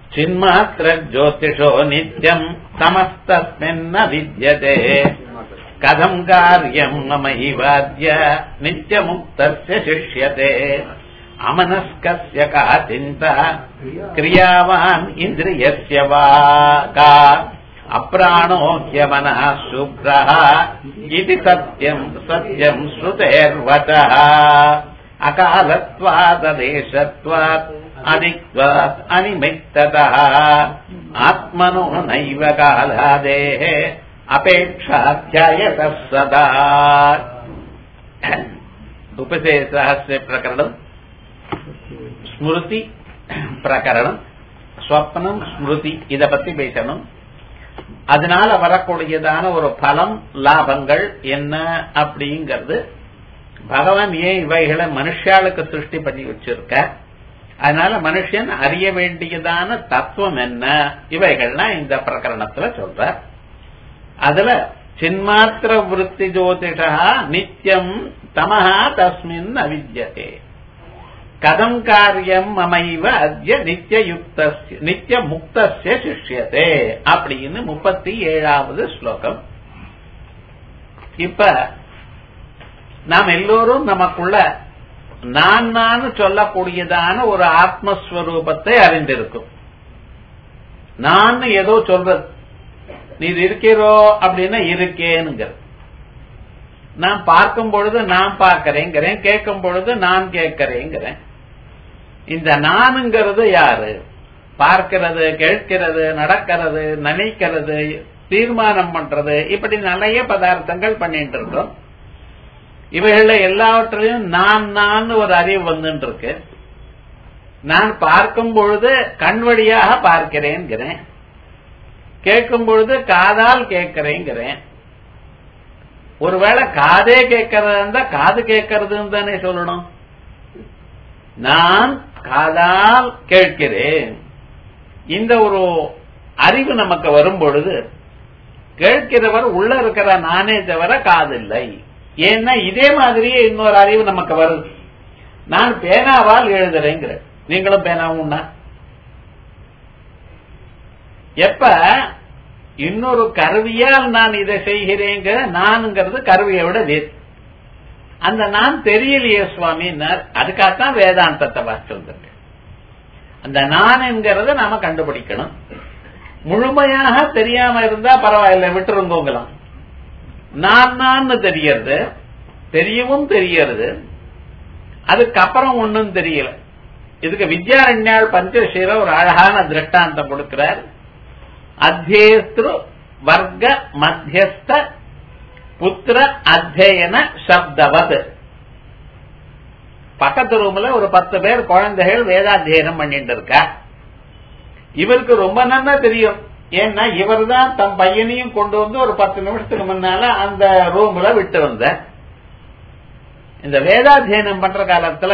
चिन्मात्र ज्योतिषो नित्यम् समस्तस्मिन्न विद्यते कथम् कार्यम् ममैवाद्य नित्यमुक्तस्य शिष्यते अमनस्कस्य का चिन्ता क्रियावान् इन्द्रियस्य वा का अप्राणो ह्यमनः शुभ्रः इति सत्यम् सत्यम् श्रुतेर्वचः अकालत्वाददेशत्वात् अनिक्त्वात् अनिमित्ततः आत्मनो नैव कालादेः अपेक्षाध्यायतः सदा उपशेषस्य प्रकरणम् ஸ்மிருதி பிரகரணம் ஸ்வப்னம் ஸ்மிருதி இத பத்தி பேசணும் அதனால வரக்கூடியதான ஒரு பலம் லாபங்கள் என்ன அப்படிங்கிறது பகவான் ஏன் இவைகளை மனுஷாளுக்கு சிருஷ்டி பண்ணி வச்சிருக்க அதனால மனுஷன் அறிய வேண்டியதான தத்துவம் என்ன இவைகள்லாம் இந்த பிரகரணத்துல சொல்ற அதுல சின்மாத்திர விற்பி ஜோதிஷா நித்தியம் தமஹா தஸ்மின் அவித்யதே கதம் காரியம் மமைவ அத்ய நித்திய யுக்த நித்திய முக்தசிய சிஷ்யத்தே அப்படின்னு முப்பத்தி ஏழாவது ஸ்லோகம் இப்ப நாம் எல்லோரும் நமக்குள்ள நான் நான் சொல்லக்கூடியதான ஒரு ஆத்மஸ்வரூபத்தை அறிந்திருக்கும் நான் ஏதோ சொல்றது நீ இருக்கிறோ அப்படின்னா இருக்கேனுங்கிறது நான் பார்க்கும் பொழுது நான் பார்க்கிறேங்கிறேன் கேட்கும் பொழுது நான் கேட்கிறேங்கிறேன் இந்த நானுங்கிறது யாரு பார்க்கிறது கேட்கிறது நடக்கிறது நினைக்கிறது தீர்மானம் பண்றது இப்படி நிறைய பதார்த்தங்கள் பண்ணிட்டு இருக்கோம் இவைகள எல்லாவற்றிலையும் நான் நான் ஒரு அறிவு வந்துட்டு இருக்கு நான் பார்க்கும் பொழுது கண் வழியாக பார்க்கிறேங்கிறேன் கேட்கும் பொழுது காதால் கேட்கிறேங்கிறேன் ஒருவேளை காதே கேட்கறதா இருந்தா காது கேட்கறதுன்னு தானே சொல்லணும் நான் காதால் கேட்கிறேன் இந்த ஒரு அறிவு நமக்கு வரும் பொழுது கேட்கிறவர் உள்ள இருக்கிற நானே தவிர காது இல்லை ஏன்னா இதே மாதிரியே இன்னொரு அறிவு நமக்கு வருது நான் பேனாவால் எழுதுறேங்கிற நீங்களும் பேனாவும் எப்ப இன்னொரு கருவியால் நான் இதை செய்கிறேங்கிற நான்ங்கிறது கருவியை விட வேறு அந்த நான் தெரியலையே சுவாமின்னார் அதுக்காகத்தான் வேதாந்தத்தை வாசிச்சிருந்திருக்கு அந்த நான் என்கிறத நாம கண்டுபிடிக்கணும் முழுமையாக தெரியாம இருந்தா பரவாயில்ல விட்டுருங்கோங்களாம் நான் நான் தெரியறது தெரியவும் தெரியறது அதுக்கப்புறம் ஒன்னும் தெரியல இதுக்கு வித்யாரண்யாள் பஞ்சசீர ஒரு அழகான திருஷ்டாந்தம் கொடுக்கிறார் அத்தியேஸ்திரு வர்க்க மத்தியஸ்த புத்திர அத்தியன சப்தவத் பக்கத்து ரூம்ல ஒரு பத்து பேர் குழந்தைகள் வேதாத்தியனம் பண்ணிட்டு இருக்கா இவருக்கு ரொம்ப நல்லா தெரியும் ஏன்னா இவர் தான் தன் பையனையும் கொண்டு வந்து ஒரு பத்து நிமிஷத்துக்கு முன்னால அந்த ரூம்ல விட்டு வந்த இந்த வேதாத்தியனம் பண்ற காலத்துல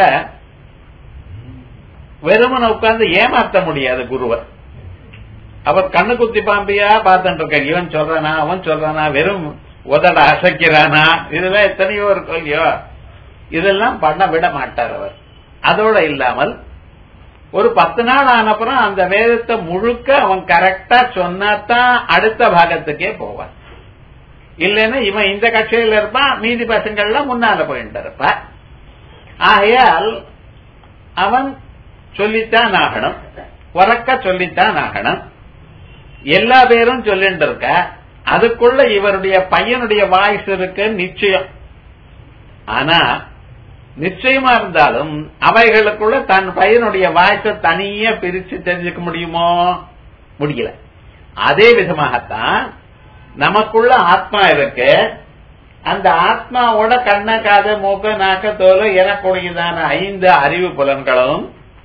வெறுமனை உட்கார்ந்து ஏமாத்த முடியாது குருவை அவர் கண்ணு குத்தி பாம்பியா பார்த்துட்டு இருக்காரு இவன் சொல்றானா அவன் சொல்றானா வெறும் உதட அசைக்கிறானா இதெல்லாம் எத்தனையோ இருக்கும் இல்லையோ இதெல்லாம் பண்ண விட மாட்டார் அவர் அதோட இல்லாமல் ஒரு பத்து நாள் ஆனப்புறம் அந்த வேதத்தை முழுக்க அவன் கரெக்டா சொன்னாதான் அடுத்த பாகத்துக்கே போவான் இல்லைன்னா இவன் இந்த கட்சியில இருப்பான் மீதி பசங்கள்லாம் முன்னால போயிட்டு இருப்பான் ஆகையால் அவன் சொல்லித்தான் ஆகணும் உறக்க சொல்லித்தான் ஆகணும் எல்லா பேரும் சொல்லிட்டு இருக்க அதுக்குள்ள இவருடைய பையனுடைய வாய்ஸ் இருக்கு நிச்சயம் ஆனா நிச்சயமா இருந்தாலும் அவைகளுக்குள்ள தன் பையனுடைய வாய்ஸ தனியா பிரிச்சு தெரிஞ்சுக்க முடியுமோ முடியல அதே விதமாகத்தான் நமக்குள்ள ஆத்மா இருக்கு அந்த ஆத்மாவோட கண்ண காது மூக்க நாக்க தோல் எனக்கூடியதான ஐந்து அறிவு புலன்களும்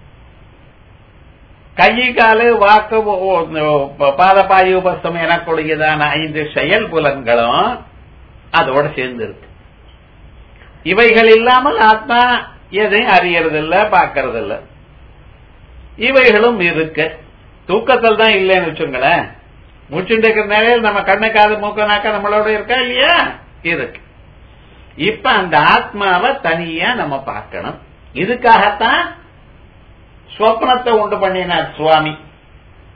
கை காலு வாக்கு பாதபாயு உபஸ்தம் எனக்கூடியதான ஐந்து செயல் புலன்களும் அதோட சேர்ந்து இருக்கு இவைகள் இல்லாமல் ஆத்மா எதையும் அறியறதில்ல பாக்கறதில்ல இவைகளும் இருக்கு தூக்கத்தில் தான் இல்லைன்னு வச்சுங்களேன் மூச்சுட்டு இருக்கிற நிலையில் நம்ம கண்ணு காது மூக்க நாக்க நம்மளோட இருக்கா இல்லையா இருக்கு இப்ப அந்த ஆத்மாவை தனியா நம்ம பார்க்கணும் இதுக்காகத்தான் ஸ்வப்னத்தை உண்டு பண்ணினார் சுவாமி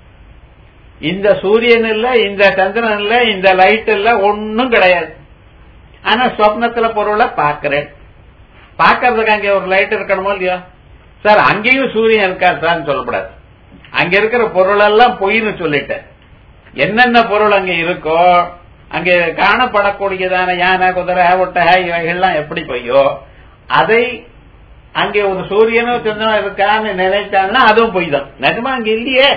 இந்த சூரியன் இல்ல இந்த சந்திரன் இல்ல இந்த லைட் இல்ல ஒன்னும் கிடையாது ஆனா சொப்னத்துல பொருளை பாக்குறேன் பாக்குறதுக்கு அங்க ஒரு லைட் இருக்கணுமோ இல்லையோ சார் அங்கேயும் சூரியன் இருக்கார் சார் சொல்லக்கூடாது அங்க இருக்கிற பொருள் எல்லாம் பொய்னு சொல்லிட்டேன் என்னென்ன பொருள் அங்க இருக்கோ அங்க காணப்படக்கூடியதான யானை குதிரை ஒட்டகை இவைகள்லாம் எப்படி பொய்யோ அதை அங்கே ஒரு சூரியனோ சந்திரனோ இருக்கான்னு நினைச்சாங்கன்னா அதுவும் பொய் தான் நிஜமா அங்க இல்லையே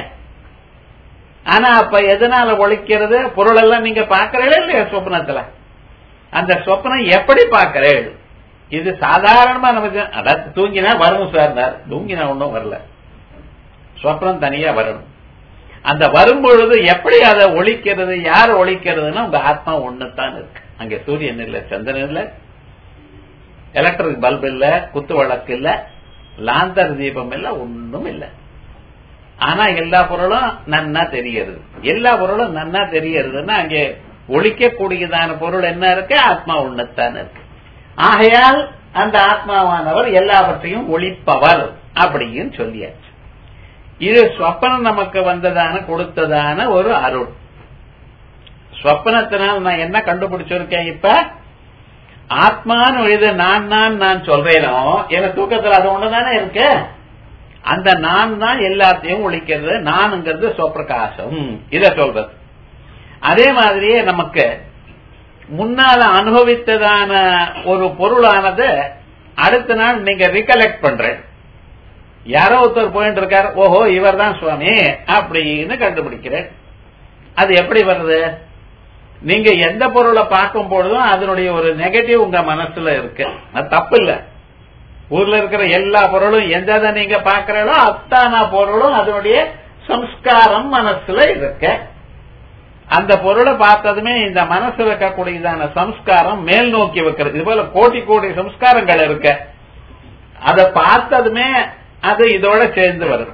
ஆனா அப்ப எதனால ஒழிக்கிறது பொருள் எல்லாம் நீங்க பாக்குறீங்களா இல்லையா சொப்னத்துல அந்த சொப்னம் எப்படி பாக்குறேன் இது சாதாரணமா நமக்கு அதாவது தூங்கினா வரும் சார் தூங்கினா ஒன்றும் வரல சொப்னம் தனியா வரணும் அந்த வரும்பொழுது எப்படி அதை ஒழிக்கிறது யார் ஒழிக்கிறதுன்னா உங்க ஆத்மா ஒண்ணுதான் இருக்கு அங்க சூரியன் இல்ல சந்திரன் இல்ல எலக்ட்ரிக் பல்ப் இல்ல குத்து வழக்கு இல்ல லாந்தர் தீபம் இல்ல ஒண்ணும் இல்ல ஆனா எல்லா பொருளும் நன்னா தெரிகிறது எல்லா பொருளும் நன்னா தெரியறதுன்னா அங்கே ஒழிக்கக்கூடியதான பொருள் என்ன இருக்கு ஆத்மா ஒண்ணுத்தான் இருக்கு ஆகையால் அந்த ஆத்மாவானவர் எல்லாவற்றையும் ஒழிப்பவர் அப்படின்னு சொல்லியாச்சு இது ஸ்வப்பனம் நமக்கு வந்ததான கொடுத்ததான ஒரு அருள் ஸ்வப்பனத்தினால் நான் என்ன கண்டுபிடிச்சிருக்கேன் இப்ப ஆத்மான்னு இது நான் நான் நான் சொல்றேனோ என தூக்கத்தில் அது ஒண்ணுதானே இருக்கு அந்த நான் தான் எல்லாத்தையும் ஒழிக்கிறது நானுங்கிறது சுவப்பிரகாசம் இத சொல்றது அதே மாதிரியே நமக்கு முன்னால அனுபவித்ததான ஒரு பொருளானது அடுத்த நாள் நீங்க ரிகலெக்ட் பண்றேன் யாரோ ஒருத்தர் போயிட்டு இருக்காரு ஓஹோ இவர் தான் சுவாமி அப்படின்னு கண்டுபிடிக்கிறேன் அது எப்படி வருது நீங்க எந்த பொருளை பார்க்கும் பொழுதும் அதனுடைய ஒரு நெகட்டிவ் உங்க மனசுல இருக்கு அது தப்பு இல்ல ஊர்ல இருக்கிற எல்லா பொருளும் எந்த நீங்க பாக்குறீங்களோ அத்தான பொருளும் அதனுடைய சம்ஸ்காரம் மனசுல இருக்கு அந்த பொருளை பார்த்ததுமே இந்த மனசுல இருக்கக்கூடியதான சம்ஸ்காரம் மேல் நோக்கி வைக்கிறது இது போல கோடி கோடி சம்ஸ்காரங்கள் இருக்கு அதை பார்த்ததுமே அது இதோட சேர்ந்து வருது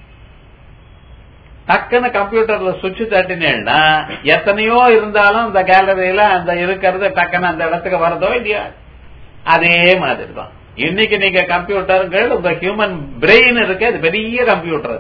டக்குன்னு கம்ப்யூட்டர்ல சுவிட்ச் தட்டினேன்னா எத்தனையோ இருந்தாலும் இந்த கேலரியில அந்த இருக்கிறது டக்குன்னு அந்த இடத்துக்கு வரதோ இல்லையா அதே மாதிரி தான் இன்னைக்கு நீங்க கம்ப்யூட்டருங்கள் உங்க ஹியூமன் பிரெயின் இருக்கு அது பெரிய கம்ப்யூட்டர்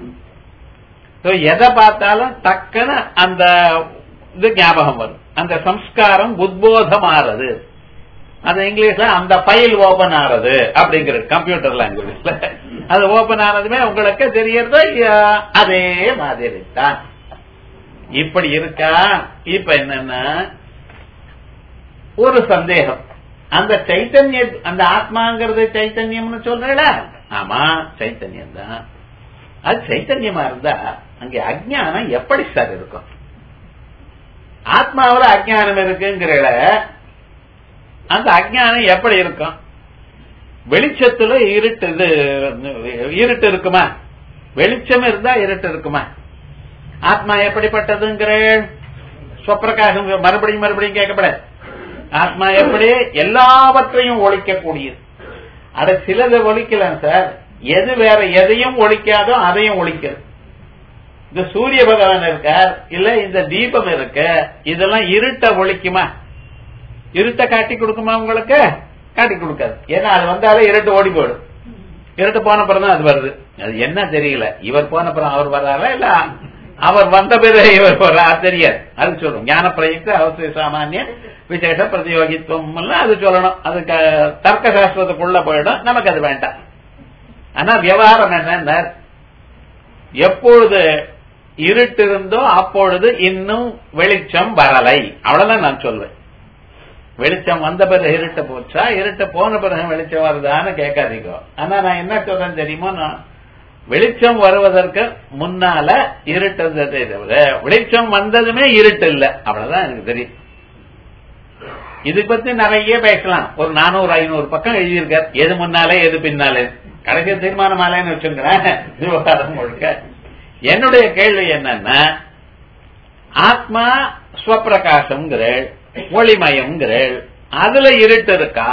எதை பார்த்தாலும் டக்குன்னு அந்த இது ஞாபகம் வரும் அந்த சம்ஸ்காரம் உத்போதம் ஆறது அது இங்கிலீஷ்ல அந்த ஃபைல் ஓபன் ஆறது அப்படிங்கிறது கம்ப்யூட்டர் லாங்குவேஜ்ல அது ஓபன் ஆனதுமே உங்களுக்கு தெரியறதோ அதே மாதிரி தான் இப்படி இருக்கா இப்ப என்னன்னா ஒரு சந்தேகம் அந்த சைத்தன்ய அந்த ஆத்மாங்கிறது சைத்தன்யம்னு சொல்றீங்களா ஆமா சைத்தன்யம் தான் அது சைத்தன்யமா இருந்தா அங்க அஜானம் எப்படி சார் இருக்கும் ஆத்மாவில் அஜானம் இருக்குங்கிற அந்த அஜானம் எப்படி இருக்கும் வெளிச்சத்துல இருட்டு இது இருட்டு இருக்குமா வெளிச்சம் இருந்தா இருட்டு இருக்குமா ஆத்மா எப்படிப்பட்டதுங்கிற ஸ்வப்பிரகாசம் மறுபடியும் மறுபடியும் கேட்கப்பட ஆத்மா எப்படி எல்லாவற்றையும் ஒழிக்கக்கூடியது அட சிலதை ஒழிக்கலாம் சார் எது வேற எதையும் ஒழிக்காதோ அதையும் ஒழிக்கிறது இந்த சூரிய பகவான் இருக்கார் இல்ல இந்த தீபம் இருக்கு இதெல்லாம் இருட்ட ஒழிக்குமா இருட்ட காட்டி கொடுக்குமா உங்களுக்கு காட்டி கொடுக்காது ஏன்னா அது வந்தாலே இருட்டு ஓடி போயிடும் இருட்டு போன பிறகு அது வருது அது என்ன தெரியல இவர் போன பிறகு அவர் வர்றாரா இல்ல அவர் வந்த பிறகு இவர் வர்றா தெரியாது அது சொல்லும் ஞான பிரயுக்த அவசிய சாமானிய விசேஷ பிரதியோகித்துவம் அது சொல்லணும் அது தர்க்க சாஸ்திரத்துக்குள்ள போயிடும் நமக்கு அது வேண்டாம் ஆனா விவகாரம் என்ன எப்பொழுது இருட்டு இருந்தோ அப்பொழுது இன்னும் வெளிச்சம் வரலை அவ்வளவுதான் நான் சொல்வேன் வெளிச்சம் வந்த பிறகு இருட்ட போச்சா இருட்ட போன பிறகு வெளிச்சம் வருதான்னு கேட்காதீங்க ஆனா நான் என்ன சொல்றேன் தெரியுமோ நான் வெளிச்சம் வருவதற்கு முன்னால இருட்டு இருந்ததே தவிர வெளிச்சம் வந்ததுமே இருட்டு இல்ல அவ்வளவுதான் எனக்கு தெரியும் இது பத்தி நிறைய பேசலாம் ஒரு நானூறு ஐநூறு பக்கம் எழுதியிருக்கார் எது முன்னாலே எது பின்னாலே கடைசி தீர்மானம் ஆலேன்னு வச்சுக்கிறேன் விவகாரம் முழுக்க என்னுடைய கேள்வி என்னன்னா ஆத்மா ஸ்வப்பிரகாசம்ங்கிறேள் ஒளிமயம்ங்கிறேள் அதுல இருட்டு இருக்கா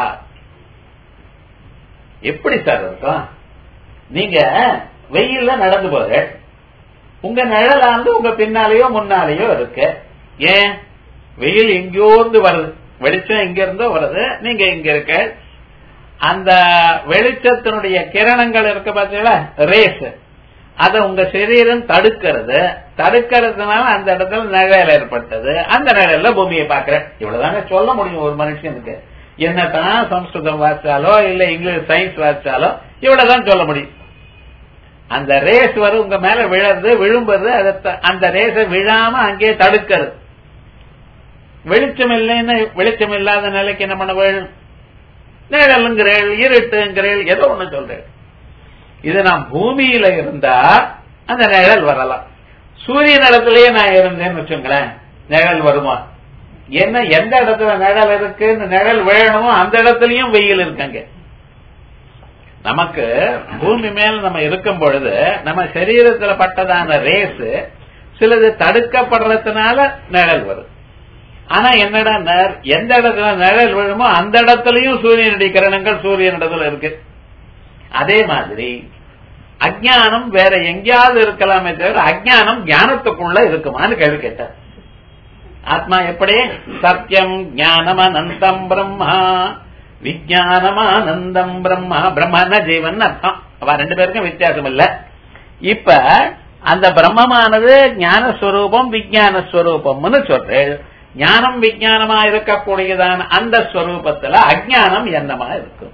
எப்படி சார் இருக்கும் நீங்க வெயில்ல நடந்து போற உங்க நிழலாந்து உங்க பின்னாலேயோ முன்னாலேயோ இருக்கு ஏன் வெயில் எங்கேயோந்து வருது வெளிச்சம் இங்க இருந்தோ வருது நீங்க இங்க இருக்க அந்த வெளிச்சத்தினுடைய கிரணங்கள் இருக்கு பாத்தீங்களா ரேஸ் அதை உங்க சரீரம் தடுக்கிறது தடுக்கிறதுனால அந்த இடத்துல நிழல் ஏற்பட்டது அந்த நிழல்ல பூமியை பாக்குறேன் இவ்வளவுதாங்க சொல்ல முடியும் ஒரு மனுஷனுக்கு என்னதான் சம்ஸ்கிருதம் வாசிச்சாலோ இல்ல இங்கிலீஷ் சயின்ஸ் வாசிச்சாலோ இவ்வளவுதான் சொல்ல முடியும் அந்த ரேஸ் வரும் உங்க மேல விழறது விழும்புறது அதை த- அந்த ரேஸை விழாம அங்கேயே தடுக்கிறது வெளிச்சம் இல்லைன்னு வெளிச்சம் இல்லாத நிலைக்கு என்ன பண்ணுவேள் நிழலுங்கிறேள் இருட்டுங்கிறேள் ஏதோ ஒண்ணு சொல்றேன் இது நான் பூமியில இருந்தா அந்த நிழல் வரலாம் சூரிய இடத்துலயே நான் இருந்தேன்னு வச்சுங்களேன் நிழல் வருமா என்ன எந்த இடத்துல நிழல் இருக்குன்னு நிழல் விழணுமோ அந்த இடத்துலயும் வெயில் இருக்காங்க நமக்கு பூமி மேல நம்ம இருக்கும் பொழுது நம்ம சரீரத்துல பட்டதான ரேஸ் சிலது தடுக்கப்படுறதுனால நிழல் வரும் ஆனா என்னடா நர்- எந்த இடத்துல நிழல் விழுமோ அந்த இடத்துலயும் சூரியனுடைய கிரணங்கள் சூரியன் இடத்துல இருக்கு அதே மாதிரி அஜ்ஞானம் வேற எங்கேயாவது இருக்கலாமே தவிர அஜ்ஞானம் ஞானத்துக்குள்ள இருக்குமான்னு கேள்வி கேட்டார் ஆத்மா எப்படி சத்தியம் ஞானம் அனந்தம் பிரம்மா விஜயானமானந்தம் பிரம்மா பிரம்மன ஜீவன் அர்த்தம் அவ ரெண்டு பேருக்கும் வித்தியாசம் இல்ல இப்ப அந்த பிரம்மமானது ஞானஸ்வரூபம் விஜயானஸ்வரூபம்னு சொல்றேன் ஞானம் விஜயானமா இருக்கக்கூடியதான அந்த ஸ்வரூபத்துல அஜ்ஞானம் என்னமா இருக்கும்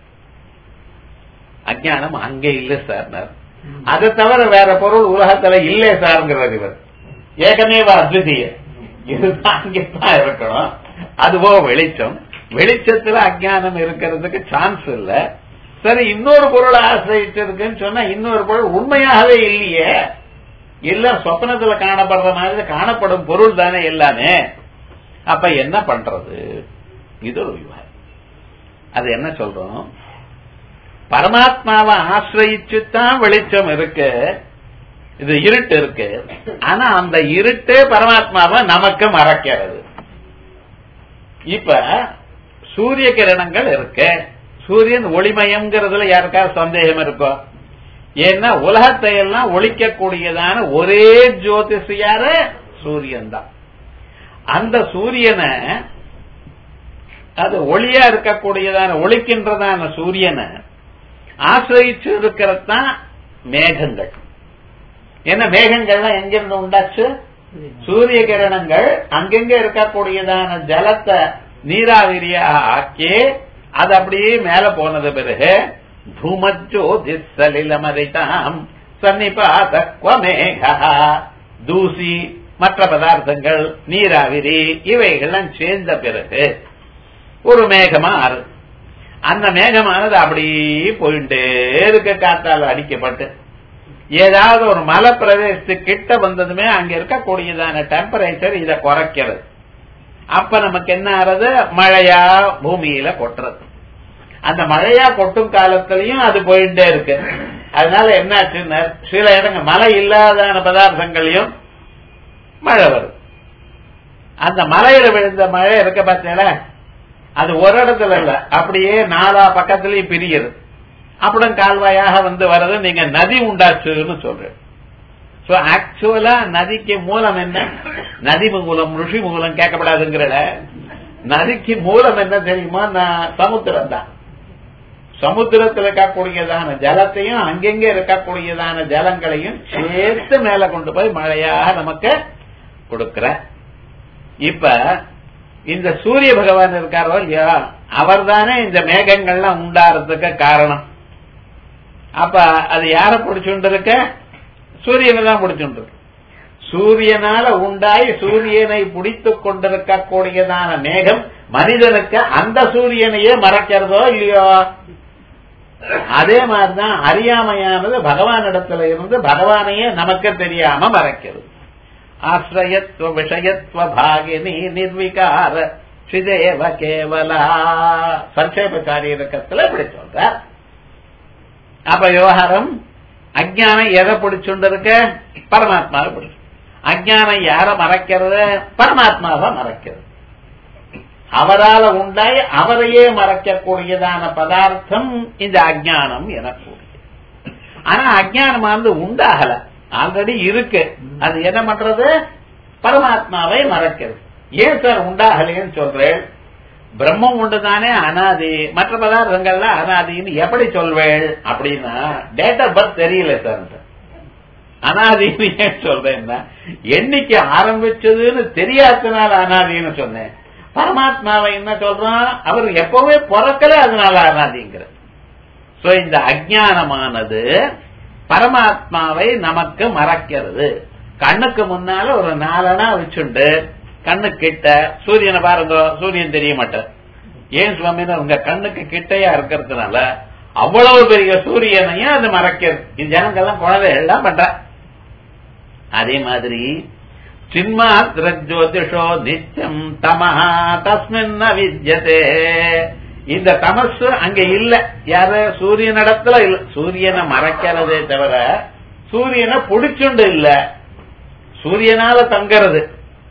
அஜ்ஞானம் அங்கே இல்ல சார் அதை தவிர வேற பொருள் உலகத்துல இல்லே சார்ங்கிறது இவர் ஏகமேவ அத்விதீய இதுதான் அங்கேதான் இருக்கணும் அதுவோ வெளிச்சம் வெளிச்சத்துல அஜ்ஞானம் இருக்கிறதுக்கு சான்ஸ் இல்ல சரி இன்னொரு பொருளை ஆசிரியிச்சிருக்குன்னு சொன்னா இன்னொரு பொருள் உண்மையாகவே இல்லையே இல்ல சொப்னத்துல காணப்படுற மாதிரி காணப்படும் பொருள் தானே எல்லாமே அப்ப என்ன பண்றது இது ஒரு விவகாரம் அது என்ன சொல்றோம் பரமாத்மாவை ஆசிரியிச்சுத்தான் வெளிச்சம் இருக்கு இது இருட்டு இருக்கு ஆனா அந்த இருட்டு பரமாத்மாவை நமக்கு மறைக்கிறது இப்ப சூரிய கிரணங்கள் இருக்கு சூரியன் ஒளிமயம்ங்கிறதுல யாருக்காவது சந்தேகம் இருக்கோ ஏன்னா உலகத்தை எல்லாம் ஒழிக்கக்கூடியதான ஒரே ஜோதிஷ் யாரு சூரியன் தான் அந்த சூரியனை அது ஒளியா இருக்கக்கூடியதான ஒழிக்கின்றதான சூரியனை ஆசிரியிச்சு இருக்கிறது தான் மேகங்கள் என்ன மேகங்கள்லாம் எங்கிருந்து உண்டாச்சு சூரிய கிரணங்கள் அங்கெங்க இருக்கக்கூடியதான ஜலத்தை நீராவிரியா ஆக்கி அது அப்படியே மேல போனது பிறகு தூமஜோதி சலிலமரிதாம் சன்னிபாதக்வமேகா தூசி மற்ற பதார்த்தங்கள் நீராவிரி இவைகள்லாம் சேர்ந்த பிறகு ஒரு மேகமா ஆறு அந்த மேகமானது அப்படியே போயிட்டே இருக்க காத்தால் அடிக்கப்பட்டு ஏதாவது ஒரு மலை பிரதேசத்துக்கு கிட்ட வந்ததுமே அங்க இருக்கக்கூடியதான டெம்பரேச்சர் இதை குறைக்கிறது அப்ப நமக்கு என்ன ஆறது மழையா பூமியில கொட்டுறது அந்த மழையா கொட்டும் காலத்திலையும் அது போயிட்டே இருக்கு அதனால என்ன ஆச்சுன்னா சில இடங்க மழை இல்லாதான பதார்த்தங்களையும் மழை வரும் அந்த மலையில விழுந்த மழை இருக்க பார்த்தீங்களா அது ஒரு இடத்துல இல்ல அப்படியே நாலா பக்கத்திலயும் பிரியுது அப்புறம் கால்வாயாக வந்து வர்றது நீங்க நதி உண்டாச்சுன்னு சொல்றேன் சோ ஆக்சுவலா நதிக்கு மூலம் என்ன நதி மூலம் ருஷி மூலம் கேட்கப்படாதுங்கிற நதிக்கு மூலம் என்ன தெரியுமா நான் சமுத்திரம் தான் சமுத்திரத்தில் இருக்கக்கூடியதான ஜலத்தையும் அங்கெங்க இருக்கக்கூடியதான ஜலங்களையும் சேர்த்து மேல கொண்டு போய் மழையாக நமக்கு கொடுக்கிற இப்ப இந்த சூரிய பகவான் இருக்காரோ இல்லையா அவர் தானே இந்த மேகங்கள்லாம் உண்டாறதுக்கு காரணம் அப்ப அது யார பிடிச்சுட்டு இருக்க சூரியனை தான் பிடிச்சுட்டு இருக்கு சூரியனால உண்டாய் சூரியனை பிடித்துக் கொண்டிருக்கக்கூடியதான மேகம் மனிதனுக்கு அந்த சூரியனையே மறைக்கிறதோ இல்லையோ அதே மாதிரிதான் அறியாமையானது பகவானிடத்துல இருந்து பகவானையே நமக்கு தெரியாம மறைக்கிறது ஆசிரயத்துவ விஷயத்துவ பாகினி நிர்விகார ஸ்ரீதேவ கேவலா சங்கேபக்காரி இறக்கத்துல இப்படி சொல்ற அப்ப விவகாரம் அஜானம் எதை பிடிச்சுண்டு இருக்க பரமாத்மாவை பிடிச்சு அஜானம் யார மறைக்கிறது பரமாத்மாவை மறைக்கிறது அவரால் உண்டாய் அவரையே மறைக்கக்கூடியதான பதார்த்தம் இந்த அஜானம் எனக்கூடியது ஆனா அஜானமானது உண்டாகல ஆல்ரெடி இருக்கு அது என்ன பண்றது பரமாத்மாவை மறைக்கிறது ஏன் சார் உண்டாகலைன்னு சொல்றேன் பிரம்மம் உண்டுதானே அனாதி மற்ற பதார்த்தங்கள்லாம் அனாதின்னு எப்படி சொல்வேள் அப்படின்னா டேட் ஆஃப் பர்த் தெரியல சார் அனாதின்னு ஏன் சொல்றேன்னா என்னைக்கு ஆரம்பிச்சதுன்னு தெரியாதனால அனாதின்னு சொன்னேன் பரமாத்மாவை என்ன சொல்றான் அவர் எப்பவுமே பிறக்கல அதனால அனாதிங்கிற சோ இந்த அஜானமானது பரமாத்மாவை நமக்கு மறக்கிறது கண்ணுக்கு முன்னால ஒரு நாலனா வச்சுண்டு கண்ணு கிட்ட சூரியனை பாருங்க சூரியன் தெரிய மாட்டார் ஏன் சுவாமின்னு உங்க கண்ணுக்கு கிட்டையா இருக்கிறதுனால அவ்வளவு பெரிய சூரியனையும் அது மறைக்கிறது இந்த ஜனங்கள்லாம் குழந்தை எல்லாம் பண்ற அதே மாதிரி சின்மாத்திர ஜோதிஷோ நித்தியம் தமஹா தஸ்மின் வித்யதே இந்த தமசு அங்க இல்ல யாரு சூரியன் இடத்துல இல்ல சூரியனை மறைக்கிறதே தவிர சூரியனை புடிச்சுண்டு இல்ல சூரியனால தங்கறது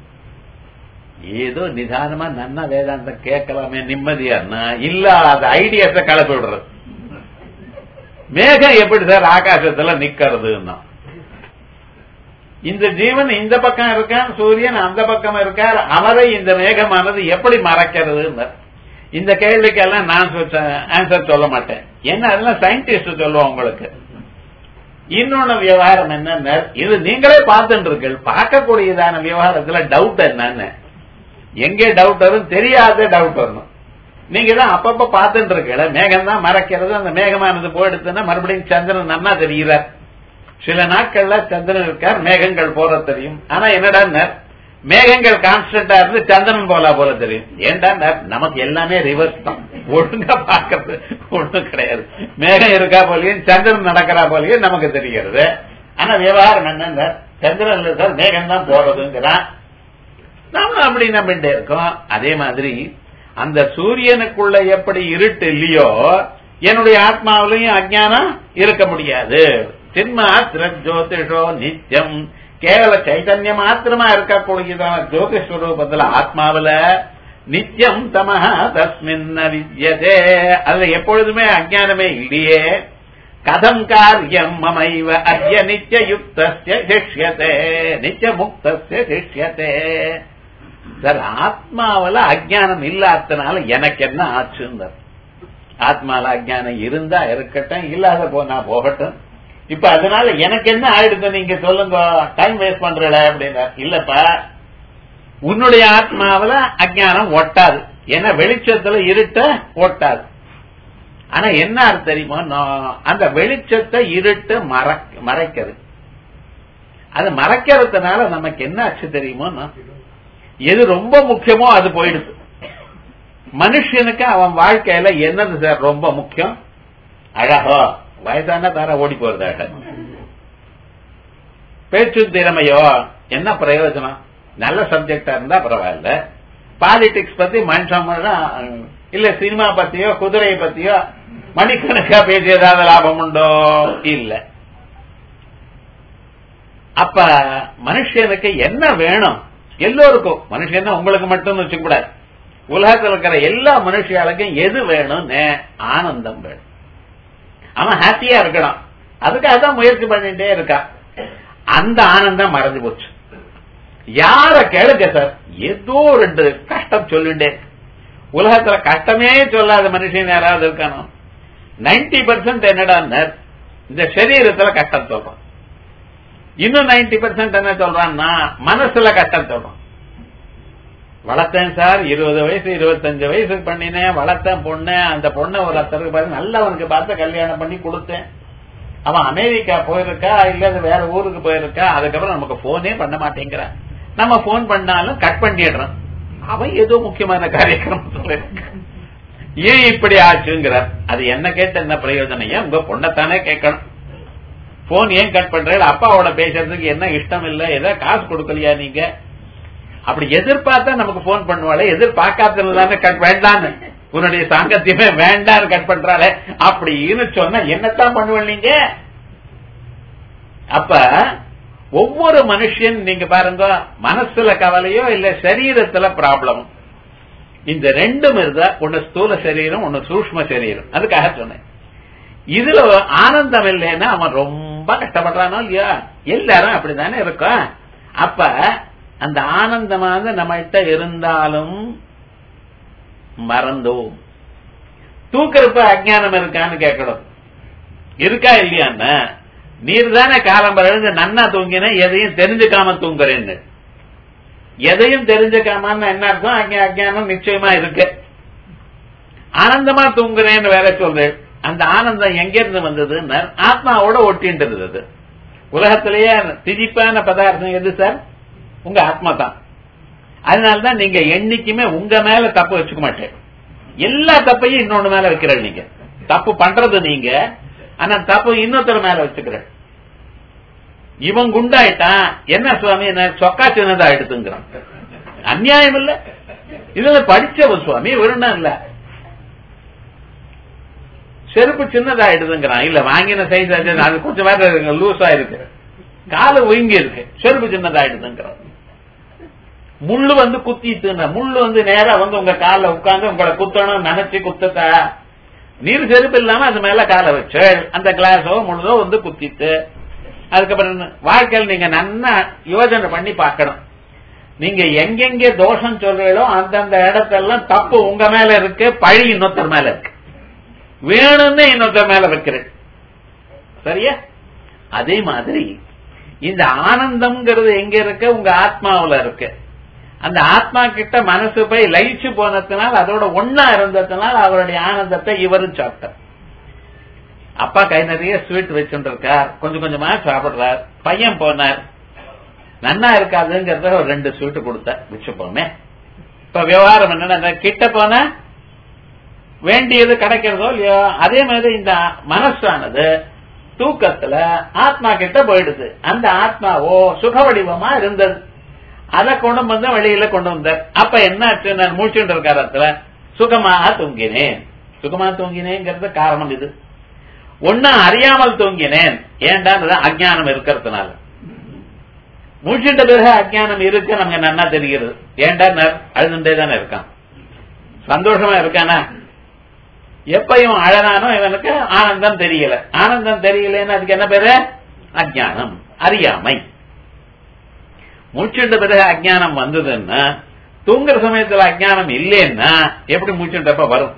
ஏதோ நிதானமா நன்னா வேதாந்தம் கேட்கலாமே நிம்மதியான்னா இல்ல அது ஐடியாஸ கலப்பி விடுறது மேகம் எப்படி சார் ஆகாசத்துல நிக்கிறதுன்னா இந்த ஜீவன் இந்த பக்கம் இருக்கான் சூரியன் அந்த பக்கம் இருக்கார் அவரை இந்த மேகமானது எப்படி மறைக்கிறது இந்த கேள்விக்கெல்லாம் நான் ஆன்சர் சொல்ல மாட்டேன் என்ன அதெல்லாம் சயின்டிஸ்ட் சொல்லுவோம் உங்களுக்கு இன்னொன்னு விவகாரம் என்னன்னு இது நீங்களே பார்த்துட்டு இருக்கு பார்க்கக்கூடியதான விவகாரத்துல டவுட் என்னன்னு எங்கே டவுட் வரும் தெரியாத டவுட் வரணும் நீங்க தான் அப்பப்ப பார்த்துட்டு இருக்கல மேகம் தான் மறைக்கிறது அந்த மேகமானது போயிடுச்சுன்னா மறுபடியும் சந்திரன் நன்னா தெரிகிறார் சில நாட்கள்ல சந்திரன் இருக்கார் மேகங்கள் போல தெரியும் ஆனா என்னடா மேகங்கள் கான்ஸ்டன்டா இருந்து சந்திரன் போல போல தெரியும் ஏன்டா நமக்கு எல்லாமே ரிவர்ஸ் தான் ஒழுங்கா பார்க்கறது ஒண்ணும் கிடையாது மேகம் இருக்கா போலயும் சந்திரன் நடக்கிறா போலயும் நமக்கு தெரிகிறது ஆனா விவகாரம் என்னங்க சந்திரன் இருக்கார் மேகம் தான் போறதுங்கிறான் நாம அப்படி நம்பிட்டே இருக்கோம் அதே மாதிரி அந்த சூரியனுக்குள்ள எப்படி இருட்டு இல்லையோ என்னுடைய ஆத்மாவிலையும் அஜானம் இருக்க முடியாது சின்மாத்திர ஜோதிஷோ நித்தியம் கேவல சைதன்ய மாத்திரமா இருக்கக்கூடியதான ஜோதிஸ்வரூபத்துல ஆத்மாவில நித்தியம் தமஹா தஸ்மின் வித்யதே அதுல எப்பொழுதுமே அஜானமே இல்லையே கதம் காரியம் மமைவ அத்ய நித்திய யுக்தஸ்ய சிஷ்யத்தே நித்திய முக்தஸ்ய சிஷ்யத்தே சார் ஆத்மாவில அஜானம் இல்லாதனால எனக்கு என்ன ஆச்சுன்னு ஆத்மால அஜானம் இருந்தா இருக்கட்டும் இல்லாத போனா போகட்டும் இப்ப அதனால எனக்கு என்ன ஆயிடுது நீங்க சொல்லுங்க டைம் வேஸ்ட் பண்றல அப்படின்னா இல்லப்பா உன்னுடைய ஆத்மாவில அஜானம் ஒட்டாது ஏன்னா வெளிச்சத்துல இருட்ட ஒட்டாது ஆனா என்ன அர்த்தம் தெரியுமா அந்த வெளிச்சத்தை இருட்டு மறைக்கிறது அது மறைக்கிறதுனால நமக்கு என்ன ஆச்சு தெரியுமோ எது ரொம்ப முக்கியமோ அது போயிடுது மனுஷனுக்கு அவன் வாழ்க்கையில என்னது சார் ரொம்ப முக்கியம் அழகோ வயசான தார ஓடி போறது அழகு பேச்சு திறமையோ என்ன பிரயோஜனம் நல்ல சப்ஜெக்டா இருந்தா பரவாயில்ல பாலிடிக்ஸ் பத்தி மனுஷன் இல்ல சினிமா பத்தியோ குதிரையை பத்தியோ மணிக்கணக்கா பேசி ஏதாவது லாபம் உண்டோ இல்ல அப்ப மனுஷனுக்கு என்ன வேணும் எல்லோருக்கும் மனுஷன் உங்களுக்கு மட்டும் வச்சுக்கூடாது உலகத்தில் இருக்கிற எல்லா மனுஷியாளுக்கும் எது வேணும்னு ஆனந்தம் வேணும் அவன் ஹாப்பியா இருக்கணும் அதுக்காக தான் முயற்சி பண்ணிட்டே இருக்கா அந்த ஆனந்தம் மறைஞ்சு போச்சு யார கேளுங்க சார் ஏதோ ரெண்டு கஷ்டம் சொல்லிண்டே உலகத்துல கஷ்டமே சொல்லாத மனுஷன் யாராவது இருக்கானோ நைன்டி பர்சன்ட் என்னடா இந்த சரீரத்துல கஷ்டம் சொல்றான் இன்னும் நைன்டி பர்சன்ட் என்ன சொல்றான்னா மனசுல கஷ்டம் சொல்றான் வளர்த்தேன் சார் இருபது வயசு இருபத்தஞ்சு வயசு பண்ணினேன் வளர்த்தேன் பொண்ணு அந்த பொண்ணை ஒரு அத்தருக்கு பார்த்து நல்லவனுக்கு பார்த்து கல்யாணம் பண்ணி கொடுத்தேன் அவன் அமெரிக்கா போயிருக்கா இல்ல வேற ஊருக்கு போயிருக்கா அதுக்கப்புறம் நமக்கு போனே பண்ண மாட்டேங்கிறான் நம்ம போன் பண்ணாலும் கட் பண்ணிடுறான் அவன் ஏதோ முக்கியமான காரியக்கிரமம் சொல்லிருக்க ஏன் இப்படி ஆச்சுங்கிறார் அது என்ன கேட்ட என்ன பிரயோஜனம் ஏன் உங்க பொண்ணத்தானே கேட்கணும் போன் ஏன் கட் பண்ற அப்பாவோட பேசுறதுக்கு என்ன இஷ்டம் இல்ல ஏதோ காசு கொடுக்கலையா நீங்க அப்படி எதிர்பார்த்தா நமக்கு போன் பண்ணுவாளே எதிர்பார்க்காததானே கட் வேண்டான்னு உன்னுடைய சாங்கத்தியமே வேண்டாம் கட் பண்றாளே அப்படின்னு சொன்னா என்னத்தான் பண்ணுவேன் நீங்க அப்ப ஒவ்வொரு மனுஷன் நீங்க பாருங்க மனசுல கவலையோ இல்ல சரீரத்துல ப்ராப்ளம் இந்த ரெண்டும் இருந்தா ஒன்னு ஸ்தூல சரீரம் ஒன்னு சூக்ம சரீரம் அதுக்காக சொன்னேன் இதுல ஆனந்தம் இல்லைன்னா அவன் ரொம்ப கஷ்டப்படுறானோ இல்லையா எல்லாரும் அப்படித்தானே இருக்கும் அப்ப அந்த ஆனந்தமானது நம்மகிட்ட இருந்தாலும் மறந்தோம் தூக்கிறப்ப அஜானம் இருக்கான்னு கேட்கணும் இருக்கா இல்லையான்னு நீர் தானே காலம் எழுந்து நன்னா தூங்கின எதையும் தெரிஞ்சுக்காம தூங்குறேன்னு எதையும் தெரிஞ்சுக்காமன்னு என்ன அர்த்தம் அங்க அஜ்ஞானம் நிச்சயமா இருக்கு ஆனந்தமா தூங்குறேன்னு வேற சொல்றேன் அந்த ஆனந்தம் எங்க இருந்து வந்ததுன்னு ஆத்மாவோட ஒட்டின்ட்டு இருந்தது உலகத்திலேயே திதிப்பான பதார்த்தம் எது சார் உங்க ஆத்மா தான் அதனாலதான் நீங்க என்னைக்குமே உங்க மேல தப்பு வச்சுக்க மாட்டேன் எல்லா தப்பையும் இன்னொன்னு மேல வைக்கிற நீங்க தப்பு பண்றது நீங்க ஆனா தப்பு இன்னொருத்தர் மேல வச்சுக்கிற இவன் குண்டாயிட்டான் என்ன சுவாமி என்ன சொக்கா சின்னதா எடுத்துங்கிறான் அநியாயம் இல்ல இதுல படிச்சவன் சுவாமி வெறும் இல்ல செருப்பு சின்னதா எடுத்துங்கிறான் இல்ல வாங்கின சைஸ் அது கொஞ்சம் வேற லூஸா இருக்கு காலு ஒயங்கி இருக்கு செருப்பு சின்னதா எடுத்துங்கிறான் முள்ளு வந்து குத்திட்டு முள்ளு வந்து நேரா வந்து உங்க கால உட்கார்ந்து உங்களை குத்தணும் நினைச்சு குத்தத்த நீர் செருப்பு இல்லாம அது மேல காலை வச்சு அந்த கிளாஸோ முழுதோ வந்து குத்திட்டு அதுக்கப்புறம் வாழ்க்கையில் நீங்க நன்னா யோசனை பண்ணி பார்க்கணும் நீங்க எங்கெங்க தோஷம் சொல்றீங்களோ அந்தந்த இடத்தெல்லாம் தப்பு உங்க மேல இருக்கு பழி இன்னொருத்தர் மேல இருக்கு வேணும்னு இன்னொருத்தர் மேல வைக்கிறேன் சரியா அதே மாதிரி இந்த ஆனந்தம்ங்கிறது எங்க இருக்கு உங்க ஆத்மாவுல இருக்கு அந்த ஆத்மா கிட்ட மனசு போய் லயிச்சு போனதுனால அதோட ஒன்னா இருந்ததுனால அவருடைய ஆனந்தத்தை இவரும் சாப்பிட்டார் அப்பா கை நிறைய ஸ்வீட் வச்சுட்டு இருக்கார் கொஞ்சம் கொஞ்சமா சாப்பிடுறார் பையன் போனார் நன்னா இருக்காதுங்கிறத ஒரு ரெண்டு ஸ்வீட் கொடுத்த வச்சு போமே இப்ப விவகாரம் என்னன்னா கிட்ட போன வேண்டியது கிடைக்கிறதோ இல்லையோ அதே மாதிரி இந்த மனசானது தூக்கத்துல ஆத்மா கிட்ட போயிடுது அந்த ஆத்மாவோ சுக வடிவமா இருந்தது அதை கொண்டு வந்து வெளியில கொண்டு வந்தார் அப்ப என்ன ஆச்சு நான் மூச்சுட்டு இருக்காரத்துல சுகமாக தூங்கினேன் சுகமா தூங்கினேங்கிறது காரணம் இது ஒன்னா அறியாமல் தூங்கினேன் ஏன்டா அஜானம் இருக்கிறதுனால மூச்சுட்ட பிறகு அஜானம் இருக்கு நமக்கு நன்னா தெரிகிறது ஏன்டா அழுதுண்டே தானே இருக்கான் சந்தோஷமா இருக்கானா எப்பயும் அழகானோ இவனுக்கு ஆனந்தம் தெரியல ஆனந்தம் தெரியலன்னு அதுக்கு என்ன பேரு அஜானம் அறியாமை மூச்சுண்ட பிறகு அஜானம் வந்ததுன்னா தூங்குற சமயத்துல அஜானம் இல்லைன்னா எப்படி மூச்சுண்டப்ப வரும்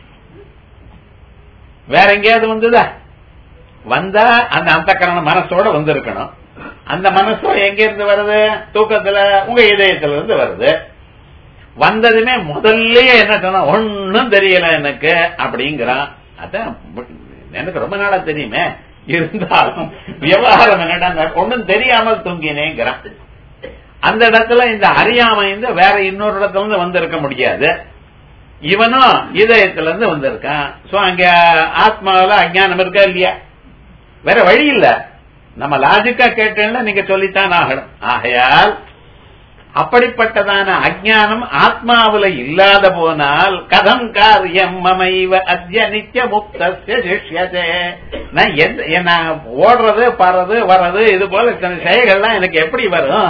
வேற எங்கேயாவது வந்ததா வந்தா அந்த அந்த கரண மனசோட வந்திருக்கணும் அந்த மனசோ எங்க இருந்து வருது தூக்கத்துல உங்க இதயத்துல இருந்து வருது வந்ததுமே முதல்லயே என்ன சொன்னா ஒன்னும் தெரியல எனக்கு அப்படிங்கிறான் அதான் எனக்கு ரொம்ப நாளா தெரியுமே இருந்தாலும் விவகாரம் என்னடா ஒன்னும் தெரியாமல் தூங்கினேங்கிறான் அந்த இடத்துல இந்த அறியாமை வேற இன்னொரு இடத்துல இருந்து வந்திருக்க முடியாது இவனும் இதயத்துல இருந்து வந்திருக்கான் சோ அங்க ஆத்மாவில அஜானம் இருக்கா இல்லையா வேற வழி இல்ல நம்ம லாஜிக்கா கேட்டேன்னா நீங்க சொல்லித்தான் ஆகணும் ஆகையால் அப்படிப்பட்டதான அஜானம் ஆத்மாவுல இல்லாத போனால் கதம் காரியம் மமைவ அத்திய நித்திய முக்தசிய சிஷ்யதே நான் எந்த நான் ஓடுறது பறது வர்றது இது போல இத்தனை செயல்கள்லாம் எனக்கு எப்படி வரும்